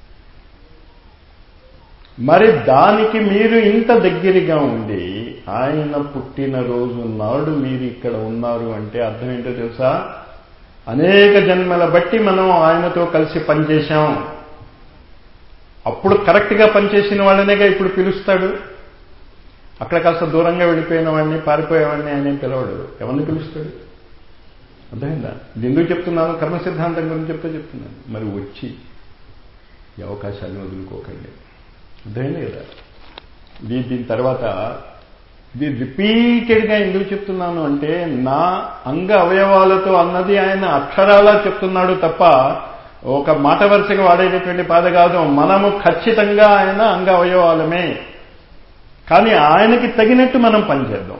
మరి దానికి మీరు ఇంత దగ్గరగా ఉండి ఆయన పుట్టినరోజు నాడు మీరు ఇక్కడ ఉన్నారు అంటే అర్థం ఏంటో తెలుసా అనేక జన్మల బట్టి మనం ఆయనతో కలిసి పనిచేశాం అప్పుడు కరెక్ట్గా పనిచేసిన వాళ్ళనేగా ఇప్పుడు పిలుస్తాడు అక్కడ కాస్త దూరంగా వెళ్ళిపోయిన వాడిని పారిపోయేవాడిని ఆయన పిలవడు ఎవరిని పిలుస్తాడు అర్థమైందా ఇది ఎందుకు చెప్తున్నాను కర్మ సిద్ధాంతం గురించి చెప్తే చెప్తున్నాను మరి వచ్చి ఈ అవకాశాన్ని వదులుకోకండి అర్థమైంది కదా ఇది దీని తర్వాత ఇది రిపీటెడ్గా ఎందుకు చెప్తున్నాను అంటే నా అంగ అవయవాలతో అన్నది ఆయన అక్షరాలా చెప్తున్నాడు తప్ప ఒక మాట వరుసగా వాడేటటువంటి పాద కాదు మనము ఖచ్చితంగా ఆయన అంగ అవయవాలమే కానీ ఆయనకి తగినట్టు మనం పనిచేద్దాం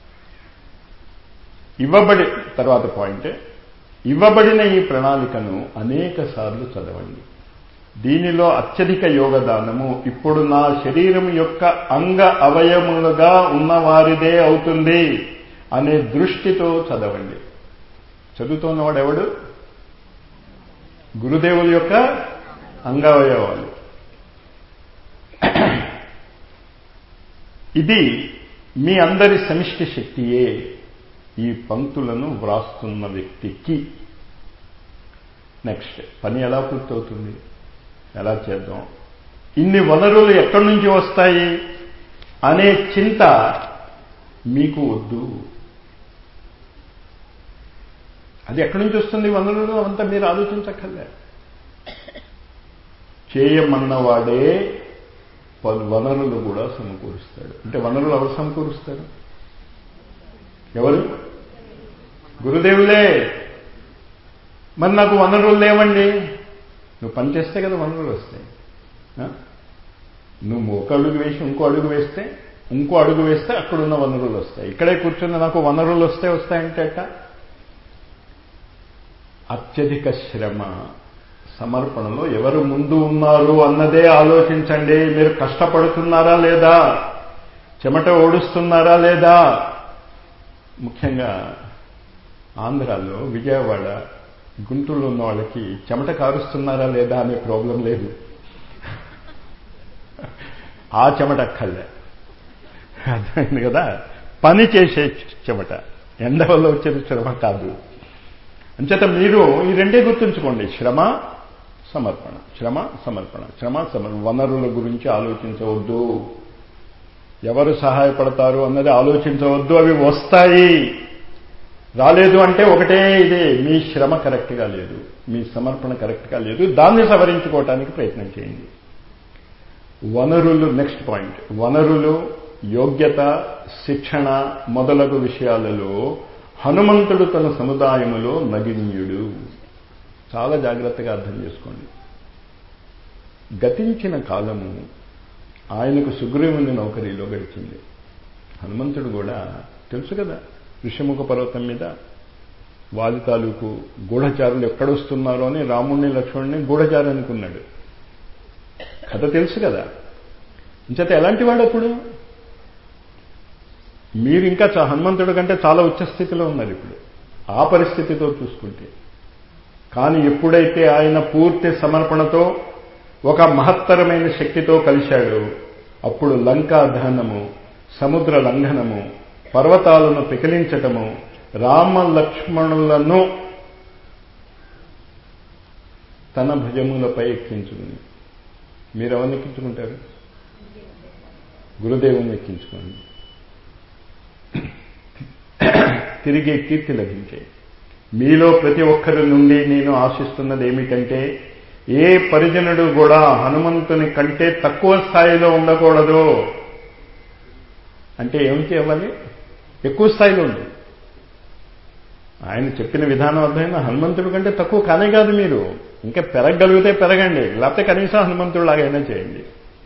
ఇవ్వబడి తర్వాత పాయింట్ ఇవ్వబడిన ఈ ప్రణాళికను అనేక సార్లు చదవండి దీనిలో అత్యధిక యోగదానము ఇప్పుడు నా శరీరం యొక్క అంగ అవయములుగా ఉన్నవారిదే అవుతుంది అనే దృష్టితో చదవండి చదువుతున్నవాడు ఎవడు గురుదేవుల యొక్క అంగవయవాలు ఇది మీ అందరి సమిష్టి శక్తియే ఈ పంక్తులను వ్రాస్తున్న వ్యక్తికి నెక్స్ట్ పని ఎలా పూర్తవుతుంది ఎలా చేద్దాం ఇన్ని వనరులు ఎక్కడి నుంచి వస్తాయి అనే చింత మీకు వద్దు అది ఎక్కడి నుంచి వస్తుంది వనరులు అంతా మీరు ఆలోచించక్కర్లే చేయమన్నవాడే పలు వనరులు కూడా సమకూరుస్తాడు అంటే వనరులు ఎవరు సమకూరుస్తారు ఎవరు గురుదేవులే మరి నాకు వనరులు లేవండి నువ్వు పని చేస్తే కదా వనరులు వస్తాయి నువ్వు ఒక అడుగు వేసి ఇంకో అడుగు వేస్తే ఇంకో అడుగు వేస్తే అక్కడున్న వనరులు వస్తాయి ఇక్కడే కూర్చున్న నాకు వనరులు వస్తే వస్తాయంటే అట్ట అత్యధిక శ్రమ సమర్పణలో ఎవరు ముందు ఉన్నారు అన్నదే ఆలోచించండి మీరు కష్టపడుతున్నారా లేదా చెమట ఓడుస్తున్నారా లేదా ముఖ్యంగా ఆంధ్రాలో విజయవాడ గుంటూరులో ఉన్న వాళ్ళకి చెమట కారుస్తున్నారా లేదా అనే ప్రాబ్లం లేదు ఆ చెమట అక్కర్లే అర్థమైంది కదా పని చేసే చెమట ఎండ వల్ల వచ్చేది శ్రమ కాదు అంచేత మీరు ఈ రెండే గుర్తుంచుకోండి శ్రమ సమర్పణ శ్రమ సమర్పణ శ్రమ సమర్పణ వనరుల గురించి ఆలోచించవద్దు ఎవరు సహాయపడతారు అన్నది ఆలోచించవద్దు అవి వస్తాయి రాలేదు అంటే ఒకటే ఇదే మీ శ్రమ కరెక్ట్గా లేదు మీ సమర్పణ కరెక్ట్గా లేదు దాన్ని సవరించుకోవటానికి ప్రయత్నం చేయండి వనరులు నెక్స్ట్ పాయింట్ వనరులు యోగ్యత శిక్షణ మొదలగు విషయాలలో హనుమంతుడు తన సముదాయములో నగిన్యుడు చాలా జాగ్రత్తగా అర్థం చేసుకోండి గతించిన కాలము ఆయనకు సుగ్రీవుని నౌకరీలో గడిచింది హనుమంతుడు కూడా తెలుసు కదా ఋషముఖ పర్వతం మీద వాలి తాలూకు గూఢచారులు ఎక్కడొస్తున్నారో అని రాముణ్ణి లక్ష్మణ్ణి గూఢచారు అనుకున్నాడు కథ తెలుసు కదా ఇంచేత ఎలాంటి వాడు అప్పుడు మీరు ఇంకా హనుమంతుడి కంటే చాలా ఉచ్చ స్థితిలో ఉన్నారు ఇప్పుడు ఆ పరిస్థితితో చూసుకుంటే కానీ ఎప్పుడైతే ఆయన పూర్తి సమర్పణతో ఒక మహత్తరమైన శక్తితో కలిశాడు అప్పుడు లంకా దహనము సముద్ర లంఘనము పర్వతాలను పికిలించటము రామ లక్ష్మణులను తన భుజములపై ఎక్కించుకుని మీరు ఎవరిని ఎక్కించుకుంటారు గురుదేవుని ఎక్కించుకోండి తిరిగే కీర్తి లభించే మీలో ప్రతి ఒక్కరి నుండి నేను ఆశిస్తున్నది ఏమిటంటే ఏ పరిజనుడు కూడా హనుమంతుని కంటే తక్కువ స్థాయిలో ఉండకూడదు అంటే ఏం చేయాలి ఎక్కువ స్థాయిలో ఉంది ఆయన చెప్పిన విధానం అర్థమైనా హనుమంతుడి కంటే తక్కువ కానే కాదు మీరు ఇంకా పెరగగలిగితే పెరగండి లేకపోతే కనీసం హనుమంతుడిలాగైనా చేయండి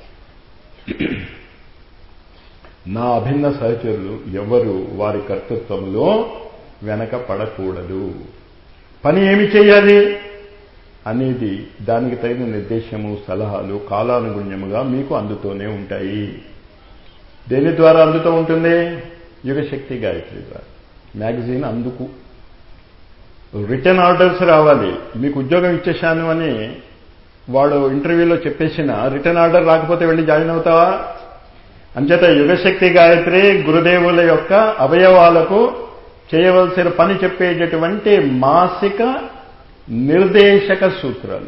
నా అభిన్న సహచరులు ఎవరు వారి కర్తృత్వంలో వెనక పడకూడదు పని ఏమి చేయాలి అనేది దానికి తగిన నిర్దేశము సలహాలు కాలానుగుణ్యముగా మీకు అందుతూనే ఉంటాయి దేని ద్వారా అందుతూ ఉంటుంది యుగశక్తి గాయత్రి ద్వారా మ్యాగజైన్ అందుకు రిటర్న్ ఆర్డర్స్ రావాలి మీకు ఉద్యోగం ఇచ్చేశాను అని వాడు ఇంటర్వ్యూలో చెప్పేసిన రిటర్న్ ఆర్డర్ రాకపోతే వెళ్ళి జాయిన్ అవుతావా అంచేత యుగశక్తి గాయత్రి గురుదేవుల యొక్క అవయవాలకు చేయవలసిన పని చెప్పేటటువంటి మాసిక నిర్దేశక సూత్రాలు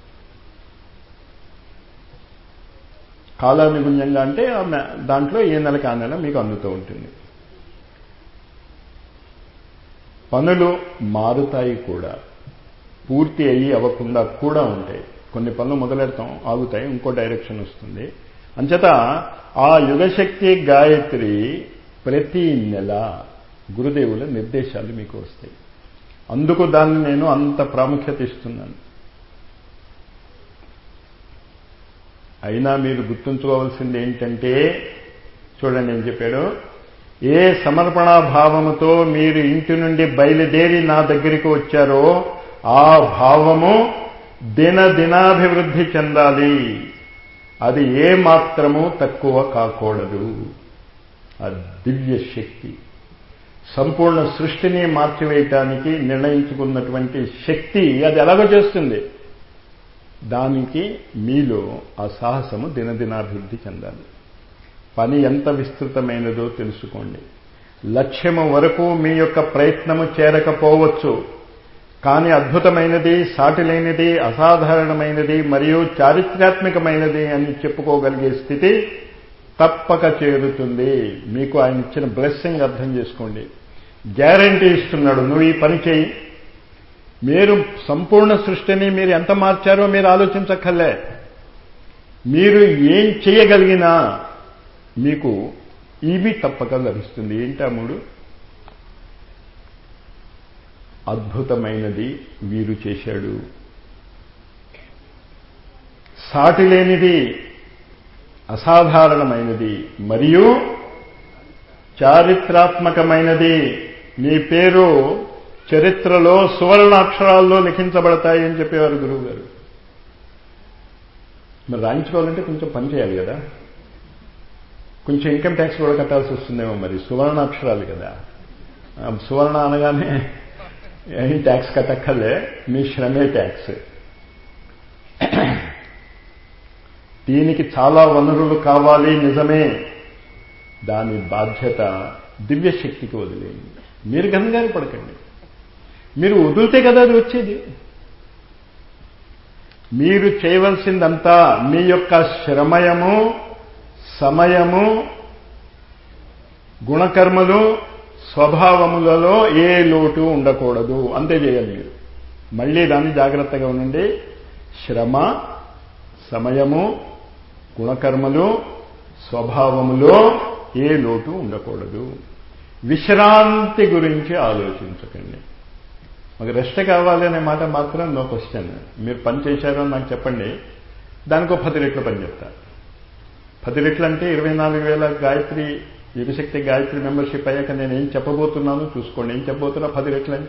కాలానుగుణ్యంగా అంటే దాంట్లో ఏ నెలకి ఆ నెల మీకు అందుతూ ఉంటుంది పనులు మారుతాయి కూడా పూర్తి అయ్యి అవ్వకుండా కూడా ఉంటాయి కొన్ని పనులు మొదలెడతాం ఆగుతాయి ఇంకో డైరెక్షన్ వస్తుంది అంచేత ఆ యుగశక్తి గాయత్రి ప్రతి నెల గురుదేవుల నిర్దేశాలు మీకు వస్తాయి అందుకు దాన్ని నేను అంత ప్రాముఖ్యత ఇస్తున్నాను అయినా మీరు గుర్తుంచుకోవాల్సింది ఏంటంటే చూడండి ఏం చెప్పాడు ఏ సమర్పణా భావముతో మీరు ఇంటి నుండి బయలుదేరి నా దగ్గరికి వచ్చారో ఆ భావము దినదినాభివృద్ధి చెందాలి అది ఏ మాత్రము తక్కువ కాకూడదు ఆ దివ్య శక్తి సంపూర్ణ సృష్టిని మార్చివేయటానికి నిర్ణయించుకున్నటువంటి శక్తి అది ఎలాగో చేస్తుంది దానికి మీలో ఆ సాహసము దినదినాభివృద్ధి చెందాలి పని ఎంత విస్తృతమైనదో తెలుసుకోండి లక్ష్యము వరకు మీ యొక్క ప్రయత్నము చేరకపోవచ్చు కానీ అద్భుతమైనది సాటిలేనిది అసాధారణమైనది మరియు చారిత్రాత్మకమైనది అని చెప్పుకోగలిగే స్థితి తప్పక చేరుతుంది మీకు ఆయన ఇచ్చిన బ్లెస్సింగ్ అర్థం చేసుకోండి గ్యారంటీ ఇస్తున్నాడు నువ్వు ఈ పని చేయి మీరు సంపూర్ణ సృష్టిని మీరు ఎంత మార్చారో మీరు ఆలోచించక్కర్లే మీరు ఏం చేయగలిగినా మీకు ఇవి తప్పక లభిస్తుంది ఏంటా మూడు అద్భుతమైనది వీరు చేశాడు సాటిలేనిది అసాధారణమైనది మరియు చారిత్రాత్మకమైనది మీ పేరు చరిత్రలో సువర్ణాక్షరాల్లో లిఖించబడతాయి అని చెప్పేవారు గురువు గారు మరి రాయించుకోవాలంటే కొంచెం పని చేయాలి కదా కొంచెం ఇన్కమ్ ట్యాక్స్ కూడా కట్టాల్సి వస్తుందేమో మరి సువర్ణాక్షరాలు కదా సువర్ణ అనగానే ఏం ట్యాక్స్ కట్టక్కర్లే మీ శ్రమే ట్యాక్స్ దీనికి చాలా వనరులు కావాలి నిజమే దాని బాధ్యత దివ్యశక్తికి వదిలేయండి మీరు గంగారు పడకండి మీరు వదిలితే కదా అది వచ్చేది మీరు చేయవలసిందంతా మీ యొక్క శ్రమయము సమయము గుణకర్మలు స్వభావములలో ఏ లోటు ఉండకూడదు అంతే చేయాలి మీరు మళ్ళీ దాన్ని జాగ్రత్తగా ఉండండి శ్రమ సమయము గుణకర్మలు స్వభావములో ఏ లోటు ఉండకూడదు విశ్రాంతి గురించి ఆలోచించకండి మాకు రెస్ట్ కావాలి అనే మాట మాత్రం నో క్వశ్చన్ మీరు పని చేశారో నాకు చెప్పండి దానికో పది రెట్లు పని చెప్తా పది రెట్లు అంటే ఇరవై నాలుగు వేల గాయత్రి యుగశక్తి గాయత్రి మెంబర్షిప్ అయ్యాక నేను ఏం చెప్పబోతున్నాను చూసుకోండి ఏం చెప్పబోతున్నా పది రెట్లు అంటే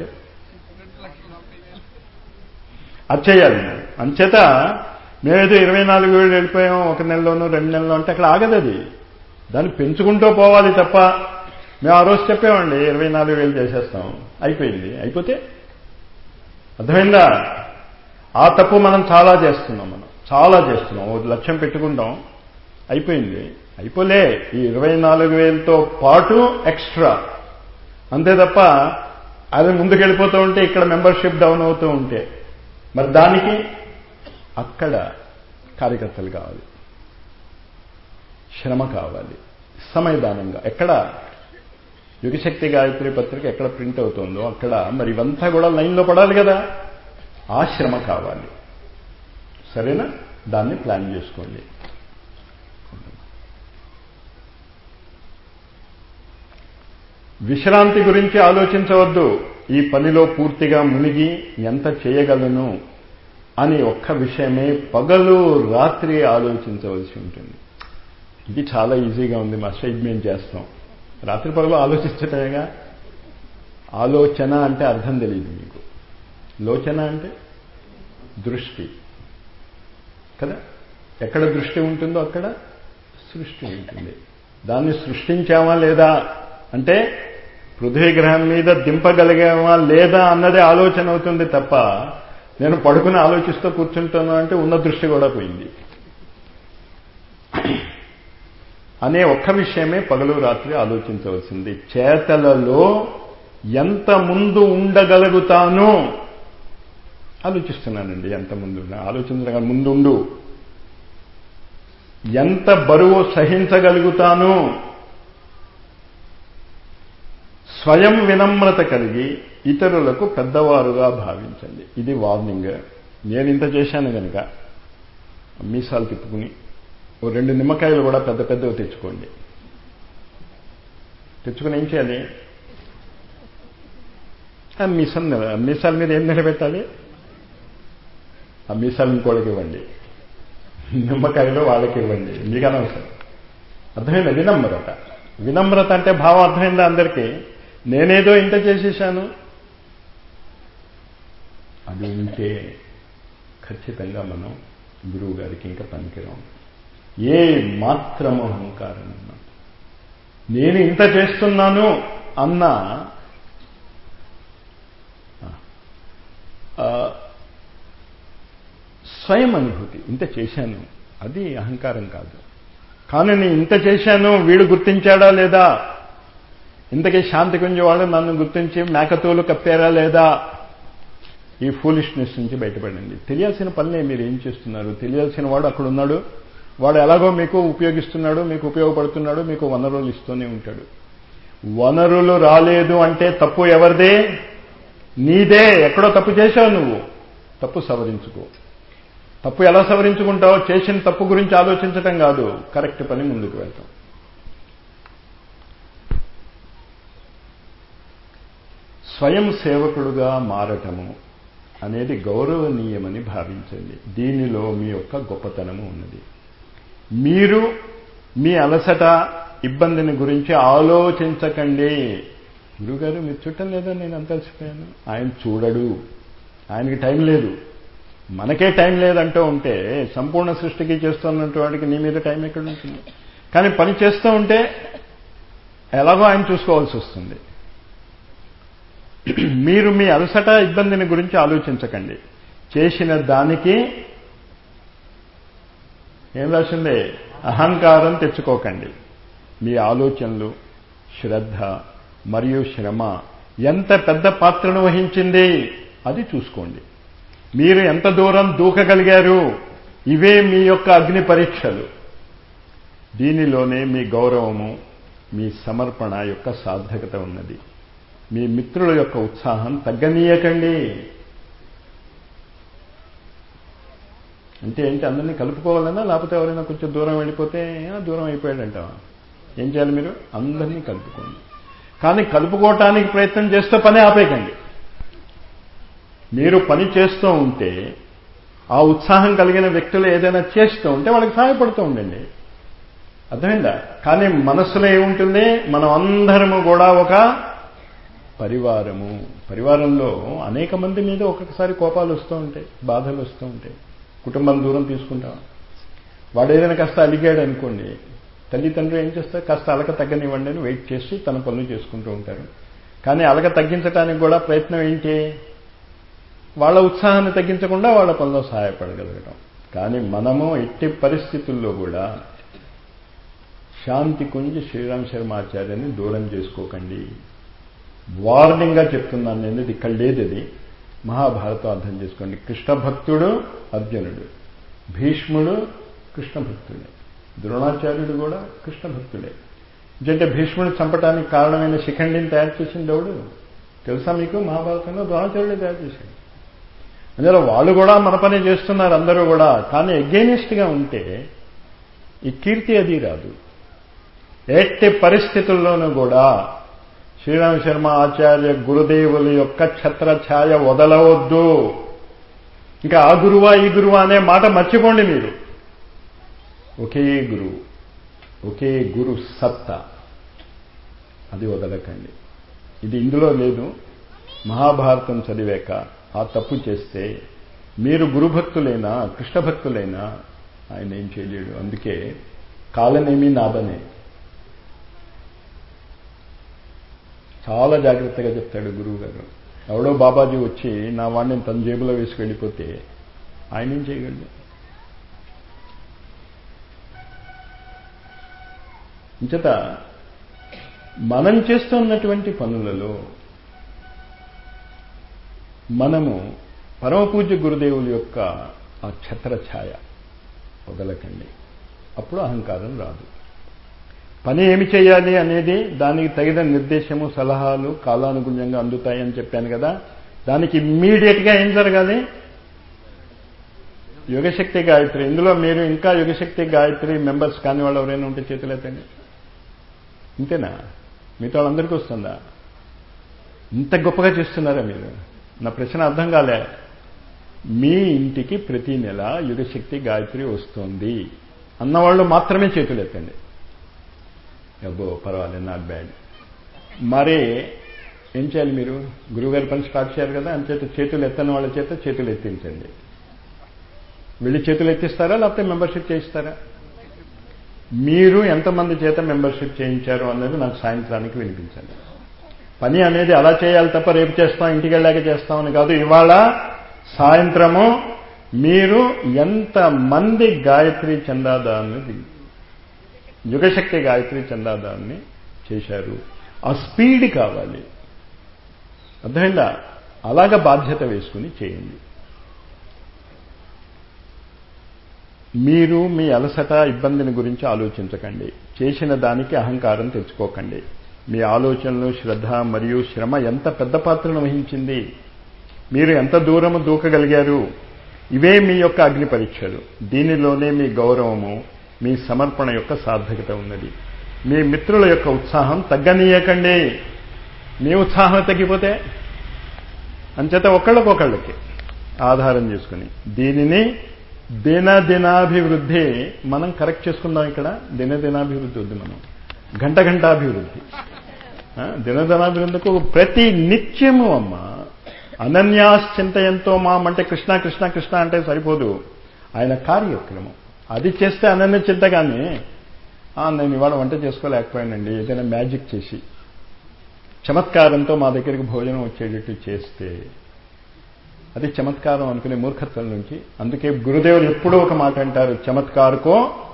అది చేయాలి అంచేత మేమేదో ఇరవై నాలుగు వేలు వెళ్ళిపోయాం ఒక నెలలోనూ రెండు నెలలు అంటే అక్కడ ఆగదు అది దాన్ని పెంచుకుంటూ పోవాలి తప్ప మేము ఆ రోజు చెప్పామండి ఇరవై నాలుగు వేలు చేసేస్తాం అయిపోయింది అయిపోతే అర్థమైందా ఆ తప్పు మనం చాలా చేస్తున్నాం మనం చాలా చేస్తున్నాం ఒక లక్ష్యం పెట్టుకుంటాం అయిపోయింది అయిపోలే ఈ ఇరవై నాలుగు వేలతో పాటు ఎక్స్ట్రా అంతే తప్ప అది ముందుకు వెళ్ళిపోతూ ఉంటే ఇక్కడ మెంబర్షిప్ డౌన్ అవుతూ ఉంటే మరి దానికి అక్కడ కార్యకర్తలు కావాలి శ్రమ కావాలి సమయదానంగా ఎక్కడ యుగశక్తి గాయత్రి పత్రిక ఎక్కడ ప్రింట్ అవుతుందో అక్కడ మరి ఇవంతా కూడా లైన్లో పడాలి కదా ఆ శ్రమ కావాలి సరేనా దాన్ని ప్లాన్ చేసుకోండి విశ్రాంతి గురించి ఆలోచించవద్దు ఈ పనిలో పూర్తిగా మునిగి ఎంత చేయగలను అని ఒక్క విషయమే పగలు రాత్రి ఆలోచించవలసి ఉంటుంది ఇది చాలా ఈజీగా ఉంది మా సైడ్ మేము చేస్తాం రాత్రి పగలు ఆలోచించటమేగా ఆలోచన అంటే అర్థం తెలియదు మీకు లోచన అంటే దృష్టి కదా ఎక్కడ దృష్టి ఉంటుందో అక్కడ సృష్టి ఉంటుంది దాన్ని సృష్టించామా లేదా అంటే పృథ్వీ గ్రహం మీద దింపగలిగామా లేదా అన్నదే ఆలోచన అవుతుంది తప్ప నేను పడుకుని ఆలోచిస్తూ కూర్చుంటాను అంటే ఉన్న దృష్టి కూడా పోయింది అనే ఒక్క విషయమే పగలు రాత్రి ఆలోచించవలసింది చేతలలో ఎంత ముందు ఉండగలుగుతాను ఆలోచిస్తున్నానండి ఎంత ముందు ఆలోచించడం ముందు ఉండు ఎంత బరువు సహించగలుగుతాను స్వయం వినమ్రత కలిగి ఇతరులకు పెద్దవారుగా భావించండి ఇది వార్నింగ్ నేను ఇంత చేశాను కనుక మీసాలు తిప్పుకుని ఓ రెండు నిమ్మకాయలు కూడా పెద్ద పెద్దవి తెచ్చుకోండి తెచ్చుకుని ఏం చేయాలి ఆ మీసం మీసాల మీద ఏం నిలబెట్టాలి ఆ మీసాలు ఇంకోళ్ళకి ఇవ్వండి నిమ్మకాయలు వాళ్ళకి ఇవ్వండి మీకు అనవసరం అర్థమైందా వినమ్రత వినమ్రత అంటే భావం అర్థమైందా అందరికీ నేనేదో ఇంత చేసేసాను అది ఉంటే ఖచ్చితంగా మనం గురువు గారికి ఇంకా పనికిరాం ఏ మాత్రము అహంకారం ఉన్నా నేను ఇంత చేస్తున్నాను అన్న స్వయం అనుభూతి ఇంత చేశాను అది అహంకారం కాదు కానీ నేను ఇంత చేశాను వీడు గుర్తించాడా లేదా ఇంతకీ శాంతి కుంజవాడు నన్ను గుర్తించి మేకతోలు కప్పారా లేదా ఈ ఫూలిష్నెస్ నుంచి బయటపడండి తెలియాల్సిన పనులే మీరు ఏం చేస్తున్నారు తెలియాల్సిన వాడు అక్కడ ఉన్నాడు వాడు ఎలాగో మీకు ఉపయోగిస్తున్నాడు మీకు ఉపయోగపడుతున్నాడు మీకు వనరులు ఇస్తూనే ఉంటాడు వనరులు రాలేదు అంటే తప్పు ఎవరిదే నీదే ఎక్కడో తప్పు చేశావు నువ్వు తప్పు సవరించుకో తప్పు ఎలా సవరించుకుంటావో చేసిన తప్పు గురించి ఆలోచించటం కాదు కరెక్ట్ పని ముందుకు వెళ్తాం స్వయం సేవకుడుగా మారటము అనేది గౌరవనీయమని భావించండి దీనిలో మీ యొక్క గొప్పతనము ఉన్నది మీరు మీ అలసట ఇబ్బందిని గురించి ఆలోచించకండి గురుగారు మీరు చుట్టం లేదా నేను అంత అలసిపోయాను ఆయన చూడడు ఆయనకి టైం లేదు మనకే టైం లేదంటూ ఉంటే సంపూర్ణ సృష్టికి చేస్తున్నటువంటి వాడికి నీ మీద టైం ఎక్కడ ఉంటుంది కానీ పని చేస్తూ ఉంటే ఎలాగో ఆయన చూసుకోవాల్సి వస్తుంది మీరు మీ అలసట ఇబ్బందిని గురించి ఆలోచించకండి చేసిన దానికి ఏం రాసిందే అహంకారం తెచ్చుకోకండి మీ ఆలోచనలు శ్రద్ధ మరియు శ్రమ ఎంత పెద్ద పాత్రను వహించింది అది చూసుకోండి మీరు ఎంత దూరం దూకగలిగారు ఇవే మీ యొక్క అగ్ని పరీక్షలు దీనిలోనే మీ గౌరవము మీ సమర్పణ యొక్క సార్థకత ఉన్నది మీ మిత్రుల యొక్క ఉత్సాహం తగ్గనీయకండి అంటే ఏంటి అందరినీ కలుపుకోవాలన్నా లేకపోతే ఎవరైనా కొంచెం దూరం వెళ్ళిపోతే దూరం అయిపోయాడంట ఏం చేయాలి మీరు అందరినీ కలుపుకోండి కానీ కలుపుకోవటానికి ప్రయత్నం చేస్తే పని ఆపేయకండి మీరు పని చేస్తూ ఉంటే ఆ ఉత్సాహం కలిగిన వ్యక్తులు ఏదైనా చేస్తూ ఉంటే వాళ్ళకి సహాయపడుతూ ఉండండి అర్థమైందా కానీ మనస్సులో ఏముంటుంది మనం అందరము కూడా ఒక పరివారము పరివారంలో అనేక మంది మీద ఒక్కొక్కసారి కోపాలు వస్తూ ఉంటాయి బాధలు వస్తూ ఉంటాయి కుటుంబం దూరం తీసుకుంటాం వాడు ఏదైనా కాస్త అలిగాడు అనుకోండి తల్లిదండ్రులు ఏం చేస్తారు కాస్త అలక తగ్గనివ్వండి అని వెయిట్ చేసి తన పనులు చేసుకుంటూ ఉంటారు కానీ అలక తగ్గించడానికి కూడా ప్రయత్నం ఏంటి వాళ్ళ ఉత్సాహాన్ని తగ్గించకుండా వాళ్ళ పనిలో సహాయపడగలగటం కానీ మనము ఎట్టి పరిస్థితుల్లో కూడా శాంతి కుంజి శ్రీరామ్ శర్మ ఆచార్యని దూరం చేసుకోకండి వార్నింగ్గా చెప్తున్నాను నేను ఇది ఇక్కడ లేదు ఇది మహాభారతం అర్థం చేసుకోండి కృష్ణ భక్తుడు అర్జునుడు భీష్ముడు కృష్ణ భక్తుడే ద్రోణాచార్యుడు కూడా కృష్ణ భక్తుడే అంటే భీష్ముడు చంపడానికి కారణమైన శిఖండిని తయారు చేసింది ఎవడు తెలుసా మీకు మహాభారతంలో ద్రోణాచార్యుడే తయారు చేశాడు అందులో వాళ్ళు కూడా మన పని చేస్తున్నారు అందరూ కూడా కానీ ఎగెనిస్ట్గా ఉంటే ఈ కీర్తి అది రాదు ఎట్టి పరిస్థితుల్లోనూ కూడా శ్రీరామ శర్మ ఆచార్య గురుదేవుల యొక్క ఛత్రఛాయ వదలవద్దు ఇంకా ఆ గురువా ఈ గురువా అనే మాట మర్చిపోండి మీరు ఒకే గురువు ఒకే గురు సత్తా అది వదలకండి ఇది ఇందులో లేదు మహాభారతం చదివాక ఆ తప్పు చేస్తే మీరు గురుభక్తులైనా కృష్ణ భక్తులైనా ఆయన ఏం చేయలేడు అందుకే కాలనేమి నాబనే చాలా జాగ్రత్తగా చెప్తాడు గురువు గారు ఎవడో బాబాజీ వచ్చి నా వాడిని తన జేబులో వేసి వెళ్ళిపోతే ఆయన ఏం చేయగలడు ఇంచట మనం చేస్తున్నటువంటి పనులలో మనము పరమపూజ్య గురుదేవుల యొక్క ఆ ఛత్ర ఛాయ వదలకండి అప్పుడు అహంకారం రాదు పని ఏమి చేయాలి అనేది దానికి తగిన నిర్దేశము సలహాలు కాలానుగుణ్యంగా అందుతాయని చెప్పాను కదా దానికి ఇమ్మీడియట్గా ఏం జరగాలి యుగశక్తి గాయత్రి ఇందులో మీరు ఇంకా యుగశక్తి గాయత్రి మెంబర్స్ కాని వాళ్ళు ఎవరైనా ఉంటే చేతులెత్తండి ఇంతేనా మీతో వాళ్ళందరికీ వస్తుందా ఇంత గొప్పగా చేస్తున్నారా మీరు నా ప్రశ్న అర్థం కాలే మీ ఇంటికి ప్రతి నెల యుగశక్తి గాయత్రి వస్తుంది అన్నవాళ్ళు మాత్రమే చేతులు ఎత్తండి అబ్బో పర్వాలేదు నాట్ బ్యాడ్ మరి ఏం చేయాలి మీరు గురువుగారి పని స్టార్ట్ చేయాలి కదా అంచేత చేతులు ఎత్తని వాళ్ళ చేత చేతులు ఎత్తించండి వెళ్ళి చేతులు ఎత్తిస్తారా లేకపోతే మెంబర్షిప్ చేయిస్తారా మీరు ఎంతమంది చేత మెంబర్షిప్ చేయించారు అన్నది నాకు సాయంత్రానికి వినిపించండి పని అనేది అలా చేయాలి తప్ప రేపు చేస్తాం ఇంటికి వెళ్ళాక చేస్తామని కాదు ఇవాళ సాయంత్రము మీరు ఎంత మంది గాయత్రి చందాదాన్ని యుగశక్తి గాయత్రి చందాదాన్ని చేశారు ఆ స్పీడ్ కావాలి అర్థమైందా అలాగ బాధ్యత వేసుకుని చేయండి మీరు మీ అలసట ఇబ్బందిని గురించి ఆలోచించకండి చేసిన దానికి అహంకారం తెచ్చుకోకండి మీ ఆలోచనలు శ్రద్ధ మరియు శ్రమ ఎంత పెద్ద పాత్రను వహించింది మీరు ఎంత దూరము దూకగలిగారు ఇవే మీ యొక్క అగ్ని పరీక్షలు దీనిలోనే మీ గౌరవము మీ సమర్పణ యొక్క సార్థకత ఉన్నది మీ మిత్రుల యొక్క ఉత్సాహం తగ్గనీయకండి మీ ఉత్సాహం తగ్గిపోతే అంచేత ఒకళ్ళకొకళ్ళకి ఆధారం చేసుకుని దీనిని దినదినాభివృద్ధి మనం కరెక్ట్ చేసుకుందాం ఇక్కడ దినదినాభివృద్ధి వద్దు మనం గంట గంటాభివృద్ధి దినదినాభివృద్ధికి ప్రతి నిత్యము అమ్మ అనన్యాశ్చింతయంతో మాం అంటే కృష్ణ కృష్ణ కృష్ణ అంటే సరిపోదు ఆయన కార్యక్రమం అది చేస్తే అనన్య చింత కానీ నేను ఇవాళ వంట చేసుకోలేకపోయానండి ఏదైనా మ్యాజిక్ చేసి చమత్కారంతో మా దగ్గరికి భోజనం వచ్చేటట్టు చేస్తే అది చమత్కారం అనుకునే మూర్ఖత్వం నుంచి అందుకే గురుదేవులు ఎప్పుడూ ఒక మాట అంటారు చమత్కారుకో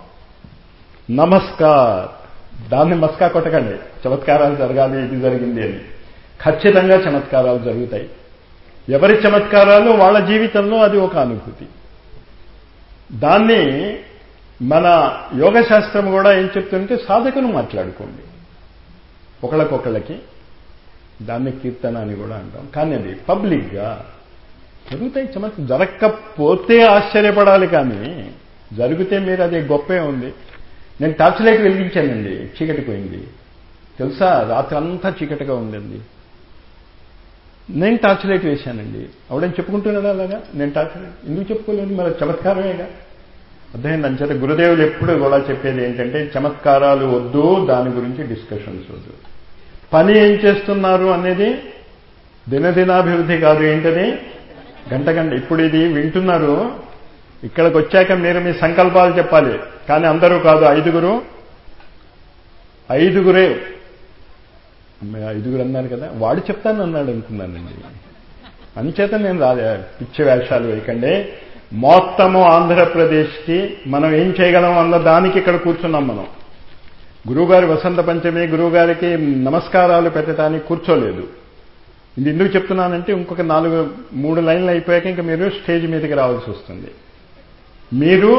నమస్కార్ దాన్ని మస్కా కొట్టకండి చమత్కారాలు జరగాలి ఇది జరిగింది అని ఖచ్చితంగా చమత్కారాలు జరుగుతాయి ఎవరి చమత్కారాలు వాళ్ళ జీవితంలో అది ఒక అనుభూతి దాన్ని మన యోగశాస్త్రం కూడా ఏం చెప్తుంటే సాధకును మాట్లాడుకోండి ఒకళ్ళకొకళ్ళకి దాన్ని కీర్తన అని కూడా అంటాం కానీ అది పబ్లిక్గా జరుగుతాయి చమత్క జరగకపోతే ఆశ్చర్యపడాలి కానీ జరిగితే మీరు అది గొప్పే ఉంది నేను టార్చ్ లైట్ వెలిగించానండి చీకటి పోయింది తెలుసా రాత్రి అంతా చీకటిగా ఉందండి నేను టార్చ్ లైట్ వేశానండి ఆవిడని చెప్పుకుంటున్నాడా అలాగా నేను టార్చ్ లైట్ ఎందుకు చెప్పుకోలేదు మరి చమత్కారమేగా అర్థమైంది అంచేత గురుదేవులు ఎప్పుడు కూడా చెప్పేది ఏంటంటే చమత్కారాలు వద్దు దాని గురించి డిస్కషన్స్ వద్దు పని ఏం చేస్తున్నారు అనేది దినదినాభివృద్ధి కాదు ఏంటది గంట గంట ఇప్పుడు ఇది వింటున్నారు ఇక్కడికి వచ్చాక మీరు మీ సంకల్పాలు చెప్పాలి కానీ అందరూ కాదు ఐదుగురు ఐదుగురే ఐదుగురు అన్నారు కదా వాడు చెప్తాను అన్నాడు అనుకున్నానండి అంచేత నేను రాలే పిచ్చి వేషాలు వేయకండి మొత్తము ఆంధ్రప్రదేశ్కి మనం ఏం చేయగలం అన్న దానికి ఇక్కడ కూర్చున్నాం మనం గురువుగారి వసంత పంచమి గురువుగారికి నమస్కారాలు పెట్టడానికి కూర్చోలేదు ఇది ఎందుకు చెప్తున్నానంటే ఇంకొక నాలుగు మూడు లైన్లు అయిపోయాక ఇంకా మీరు స్టేజ్ మీదకి రావాల్సి వస్తుంది మీరు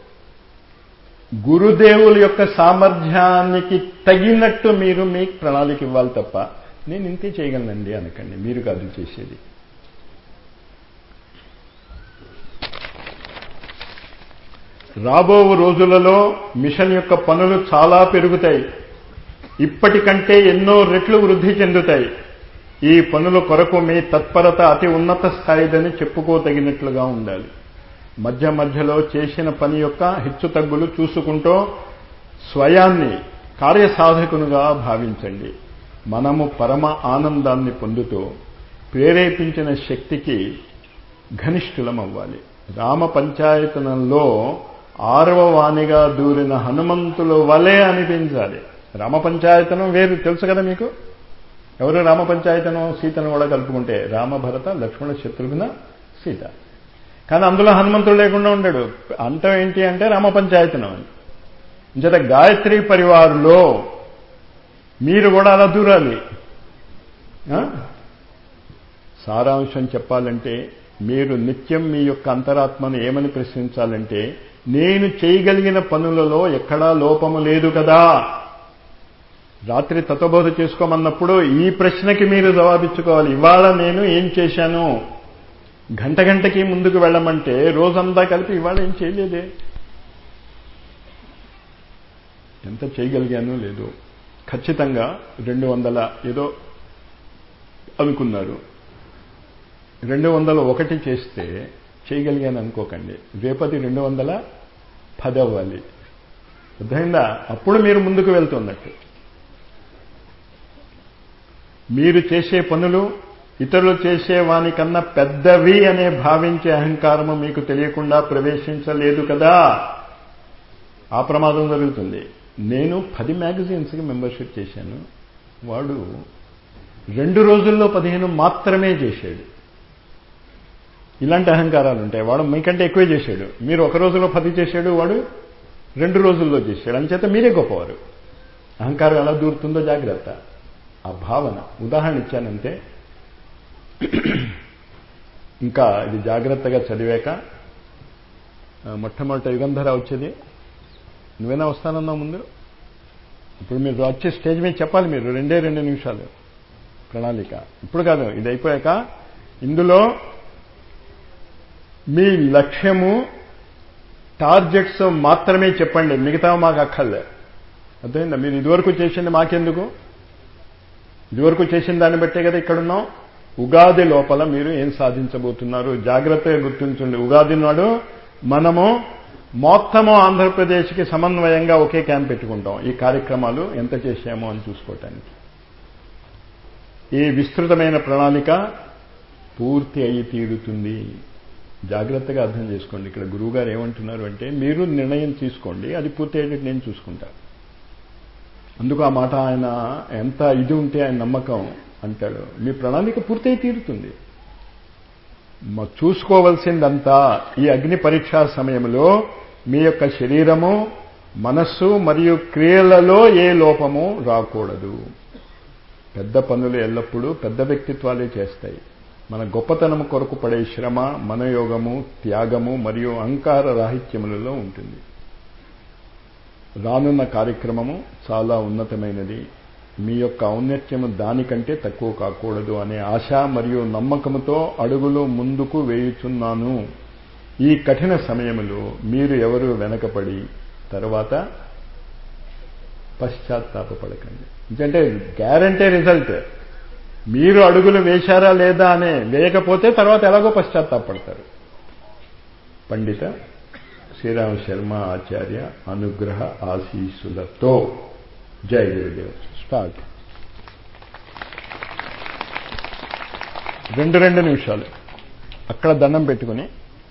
గురుదేవుల యొక్క సామర్థ్యానికి తగినట్టు మీరు మీకు ప్రణాళిక ఇవ్వాలి తప్ప నేను ఇంతే చేయగలనండి అనకండి మీరు కాదు చేసేది రాబో రోజులలో మిషన్ యొక్క పనులు చాలా పెరుగుతాయి ఇప్పటికంటే ఎన్నో రెట్లు వృద్ధి చెందుతాయి ఈ పనుల కొరకు మీ తత్పరత అతి ఉన్నత స్థాయిదని చెప్పుకోదగినట్లుగా ఉండాలి మధ్య మధ్యలో చేసిన పని యొక్క హెచ్చుతగ్గులు చూసుకుంటూ స్వయాన్ని కార్యసాధకునుగా భావించండి మనము పరమ ఆనందాన్ని పొందుతూ ప్రేరేపించిన శక్తికి ఘనిష్ఠులం అవ్వాలి రామ పంచాయతనంలో ఆరవ వాణిగా దూరిన హనుమంతుల వలె అనిపించాలి రామ పంచాయతనం వేరు తెలుసు కదా మీకు ఎవరు రామ పంచాయతనం సీతను కూడా కలుపుకుంటే రామ భరత లక్ష్మణ శత్రుఘ్న సీత కానీ అందులో హనుమంతుడు లేకుండా ఉండడు అంతం ఏంటి అంటే రామ పంచాయతనం అని ఇంచేత గాయత్రి పరివారులో మీరు కూడా అలా దూరాలి ఆ? సారాంశం చెప్పాలంటే మీరు నిత్యం మీ యొక్క అంతరాత్మను ఏమని ప్రశ్నించాలంటే నేను చేయగలిగిన పనులలో ఎక్కడా లోపము లేదు కదా రాత్రి తత్వబోధ చేసుకోమన్నప్పుడు ఈ ప్రశ్నకి మీరు జవాబిచ్చుకోవాలి ఇవాళ నేను ఏం చేశాను గంట గంటకి ముందుకు వెళ్ళమంటే రోజంతా కలిపి ఇవాళ ఏం చేయలేదే ఎంత చేయగలిగాను లేదు ఖచ్చితంగా రెండు వందల ఏదో అనుకున్నారు రెండు వందల ఒకటి చేస్తే చేయగలిగాను అనుకోకండి రేపటి రెండు వందల పది అవ్వాలి అర్థమైందా అప్పుడు మీరు ముందుకు వెళ్తున్నట్టు మీరు చేసే పనులు ఇతరులు చేసే వానికన్నా పెద్దవి అనే భావించే అహంకారము మీకు తెలియకుండా ప్రవేశించలేదు కదా ఆ ప్రమాదం జరుగుతుంది నేను పది మ్యాగజైన్స్కి మెంబర్షిప్ చేశాను వాడు రెండు రోజుల్లో పదిహేను మాత్రమే చేశాడు ఇలాంటి అహంకారాలు ఉంటాయి వాడు మీకంటే ఎక్కువే చేశాడు మీరు ఒక రోజులో పది చేశాడు వాడు రెండు రోజుల్లో చేశాడు అంచేత మీరే గొప్పవారు అహంకారం ఎలా దూరుతుందో జాగ్రత్త ఆ భావన ఉదాహరణ ఇచ్చానంటే ఇంకా ఇది జాగ్రత్తగా చదివాక ఆ, మొట్టమొదట యుగంధర వచ్చేది నువ్వేనా వస్తానన్నావు ముందు ఇప్పుడు మీరు వచ్చే స్టేజ్ మీద చెప్పాలి మీరు రెండే రెండు నిమిషాలు ప్రణాళిక ఇప్పుడు కాదు ఇది అయిపోయాక ఇందులో మీ లక్ష్యము టార్గెట్స్ మాత్రమే చెప్పండి మిగతా మాకు అక్కర్లే అర్థమైందా మీరు ఇదివరకు చేసింది మాకెందుకు ఇదివరకు చేసిన దాన్ని బట్టే కదా ఇక్కడున్నాం ఉగాది లోపల మీరు ఏం సాధించబోతున్నారు జాగ్రత్తగా గుర్తుంచండి ఉగాది నాడు మనము మొత్తము ఆంధ్రప్రదేశ్కి సమన్వయంగా ఒకే క్యాంప్ పెట్టుకుంటాం ఈ కార్యక్రమాలు ఎంత చేశామో అని చూసుకోవటానికి ఈ విస్తృతమైన ప్రణాళిక పూర్తి అయి తీరుతుంది జాగ్రత్తగా అర్థం చేసుకోండి ఇక్కడ గురువుగారు ఏమంటున్నారు అంటే మీరు నిర్ణయం తీసుకోండి అది పూర్తి అయ్యేటట్టు నేను చూసుకుంటా అందుకు ఆ మాట ఆయన ఎంత ఇది ఉంటే ఆయన నమ్మకం అంటాడు మీ ప్రణాళిక పూర్తయి తీరుతుంది మ- చూసుకోవలసిందంతా ఈ అగ్ని పరీక్షా సమయంలో మీ యొక్క శరీరము మనస్సు మరియు క్రియలలో ఏ లోపము రాకూడదు పెద్ద పనులు ఎల్లప్పుడూ పెద్ద వ్యక్తిత్వాలే చేస్తాయి మన గొప్పతనం కొరకు పడే శ్రమ మనయోగము త్యాగము మరియు అహంకార రాహిత్యములలో ఉంటుంది రానున్న కార్యక్రమము చాలా ఉన్నతమైనది మీ యొక్క ఔన్నత్యము దానికంటే తక్కువ కాకూడదు అనే ఆశ మరియు నమ్మకముతో అడుగులు ముందుకు వేయుచున్నాను ఈ కఠిన సమయములో మీరు ఎవరు వెనకపడి తర్వాత పశ్చాత్తాపడకండి ఎందుకంటే గ్యారంటీ రిజల్ట్ మీరు అడుగులు వేశారా లేదా అనే వేయకపోతే తర్వాత ఎలాగో పశ్చాత్తాపడతారు పండిత శ్రీరామ శర్మ ఆచార్య అనుగ్రహ ఆశీస్సులతో జై గురుదేవ్ స్టార్ట్ రెండు రెండు నిమిషాలు అక్కడ దండం పెట్టుకుని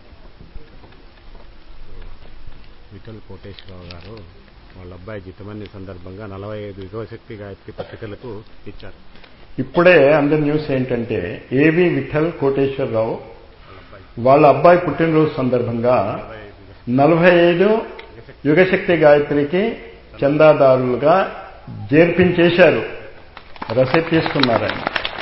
విఠల్ కోటేశ్వరరావు గారు వాళ్ళ అబ్బాయి జితమన్ని సందర్భంగా నలభై ఐదు యుగశక్తి గాయత్రి పత్రికలకు ఇచ్చారు ఇప్పుడే అందరి న్యూస్ ఏంటంటే ఏవి విఠల్ కోటేశ్వరరావు వాళ్ళ అబ్బాయి పుట్టినరోజు సందర్భంగా నలభై ఐదు యుగశక్తి గాయత్రికి చందాదారులుగా చేర్పించేశారు రసీదు తీసుకున్నారని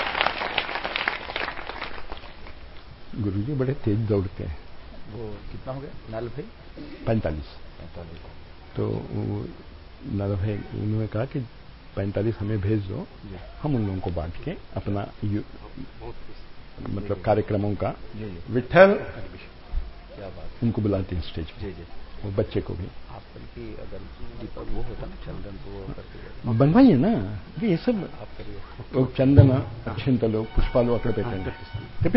गुरुजी बड़े तेज दौड़ते हैं वो कितना हो गया नलभे पैंतालीस पैंतालीस तो वो नलभे उन्होंने कहा कि पैंतालीस हमें भेज दो जी हम उन लोगों को बांट के अपना यु- बहुत मतलब कार्यक्रमों का जी जी विठल क्या बात उनको बुलाते हैं स्टेज पे जी जी वो बच्चे को भी आप बल्कि अगर दीपक वो होता ना चंदन तो वो करके बनवाइए ना ये सब आप करिए वो చందన అక్షింతలు పుష్పాలు అక్కడ పెట్టండి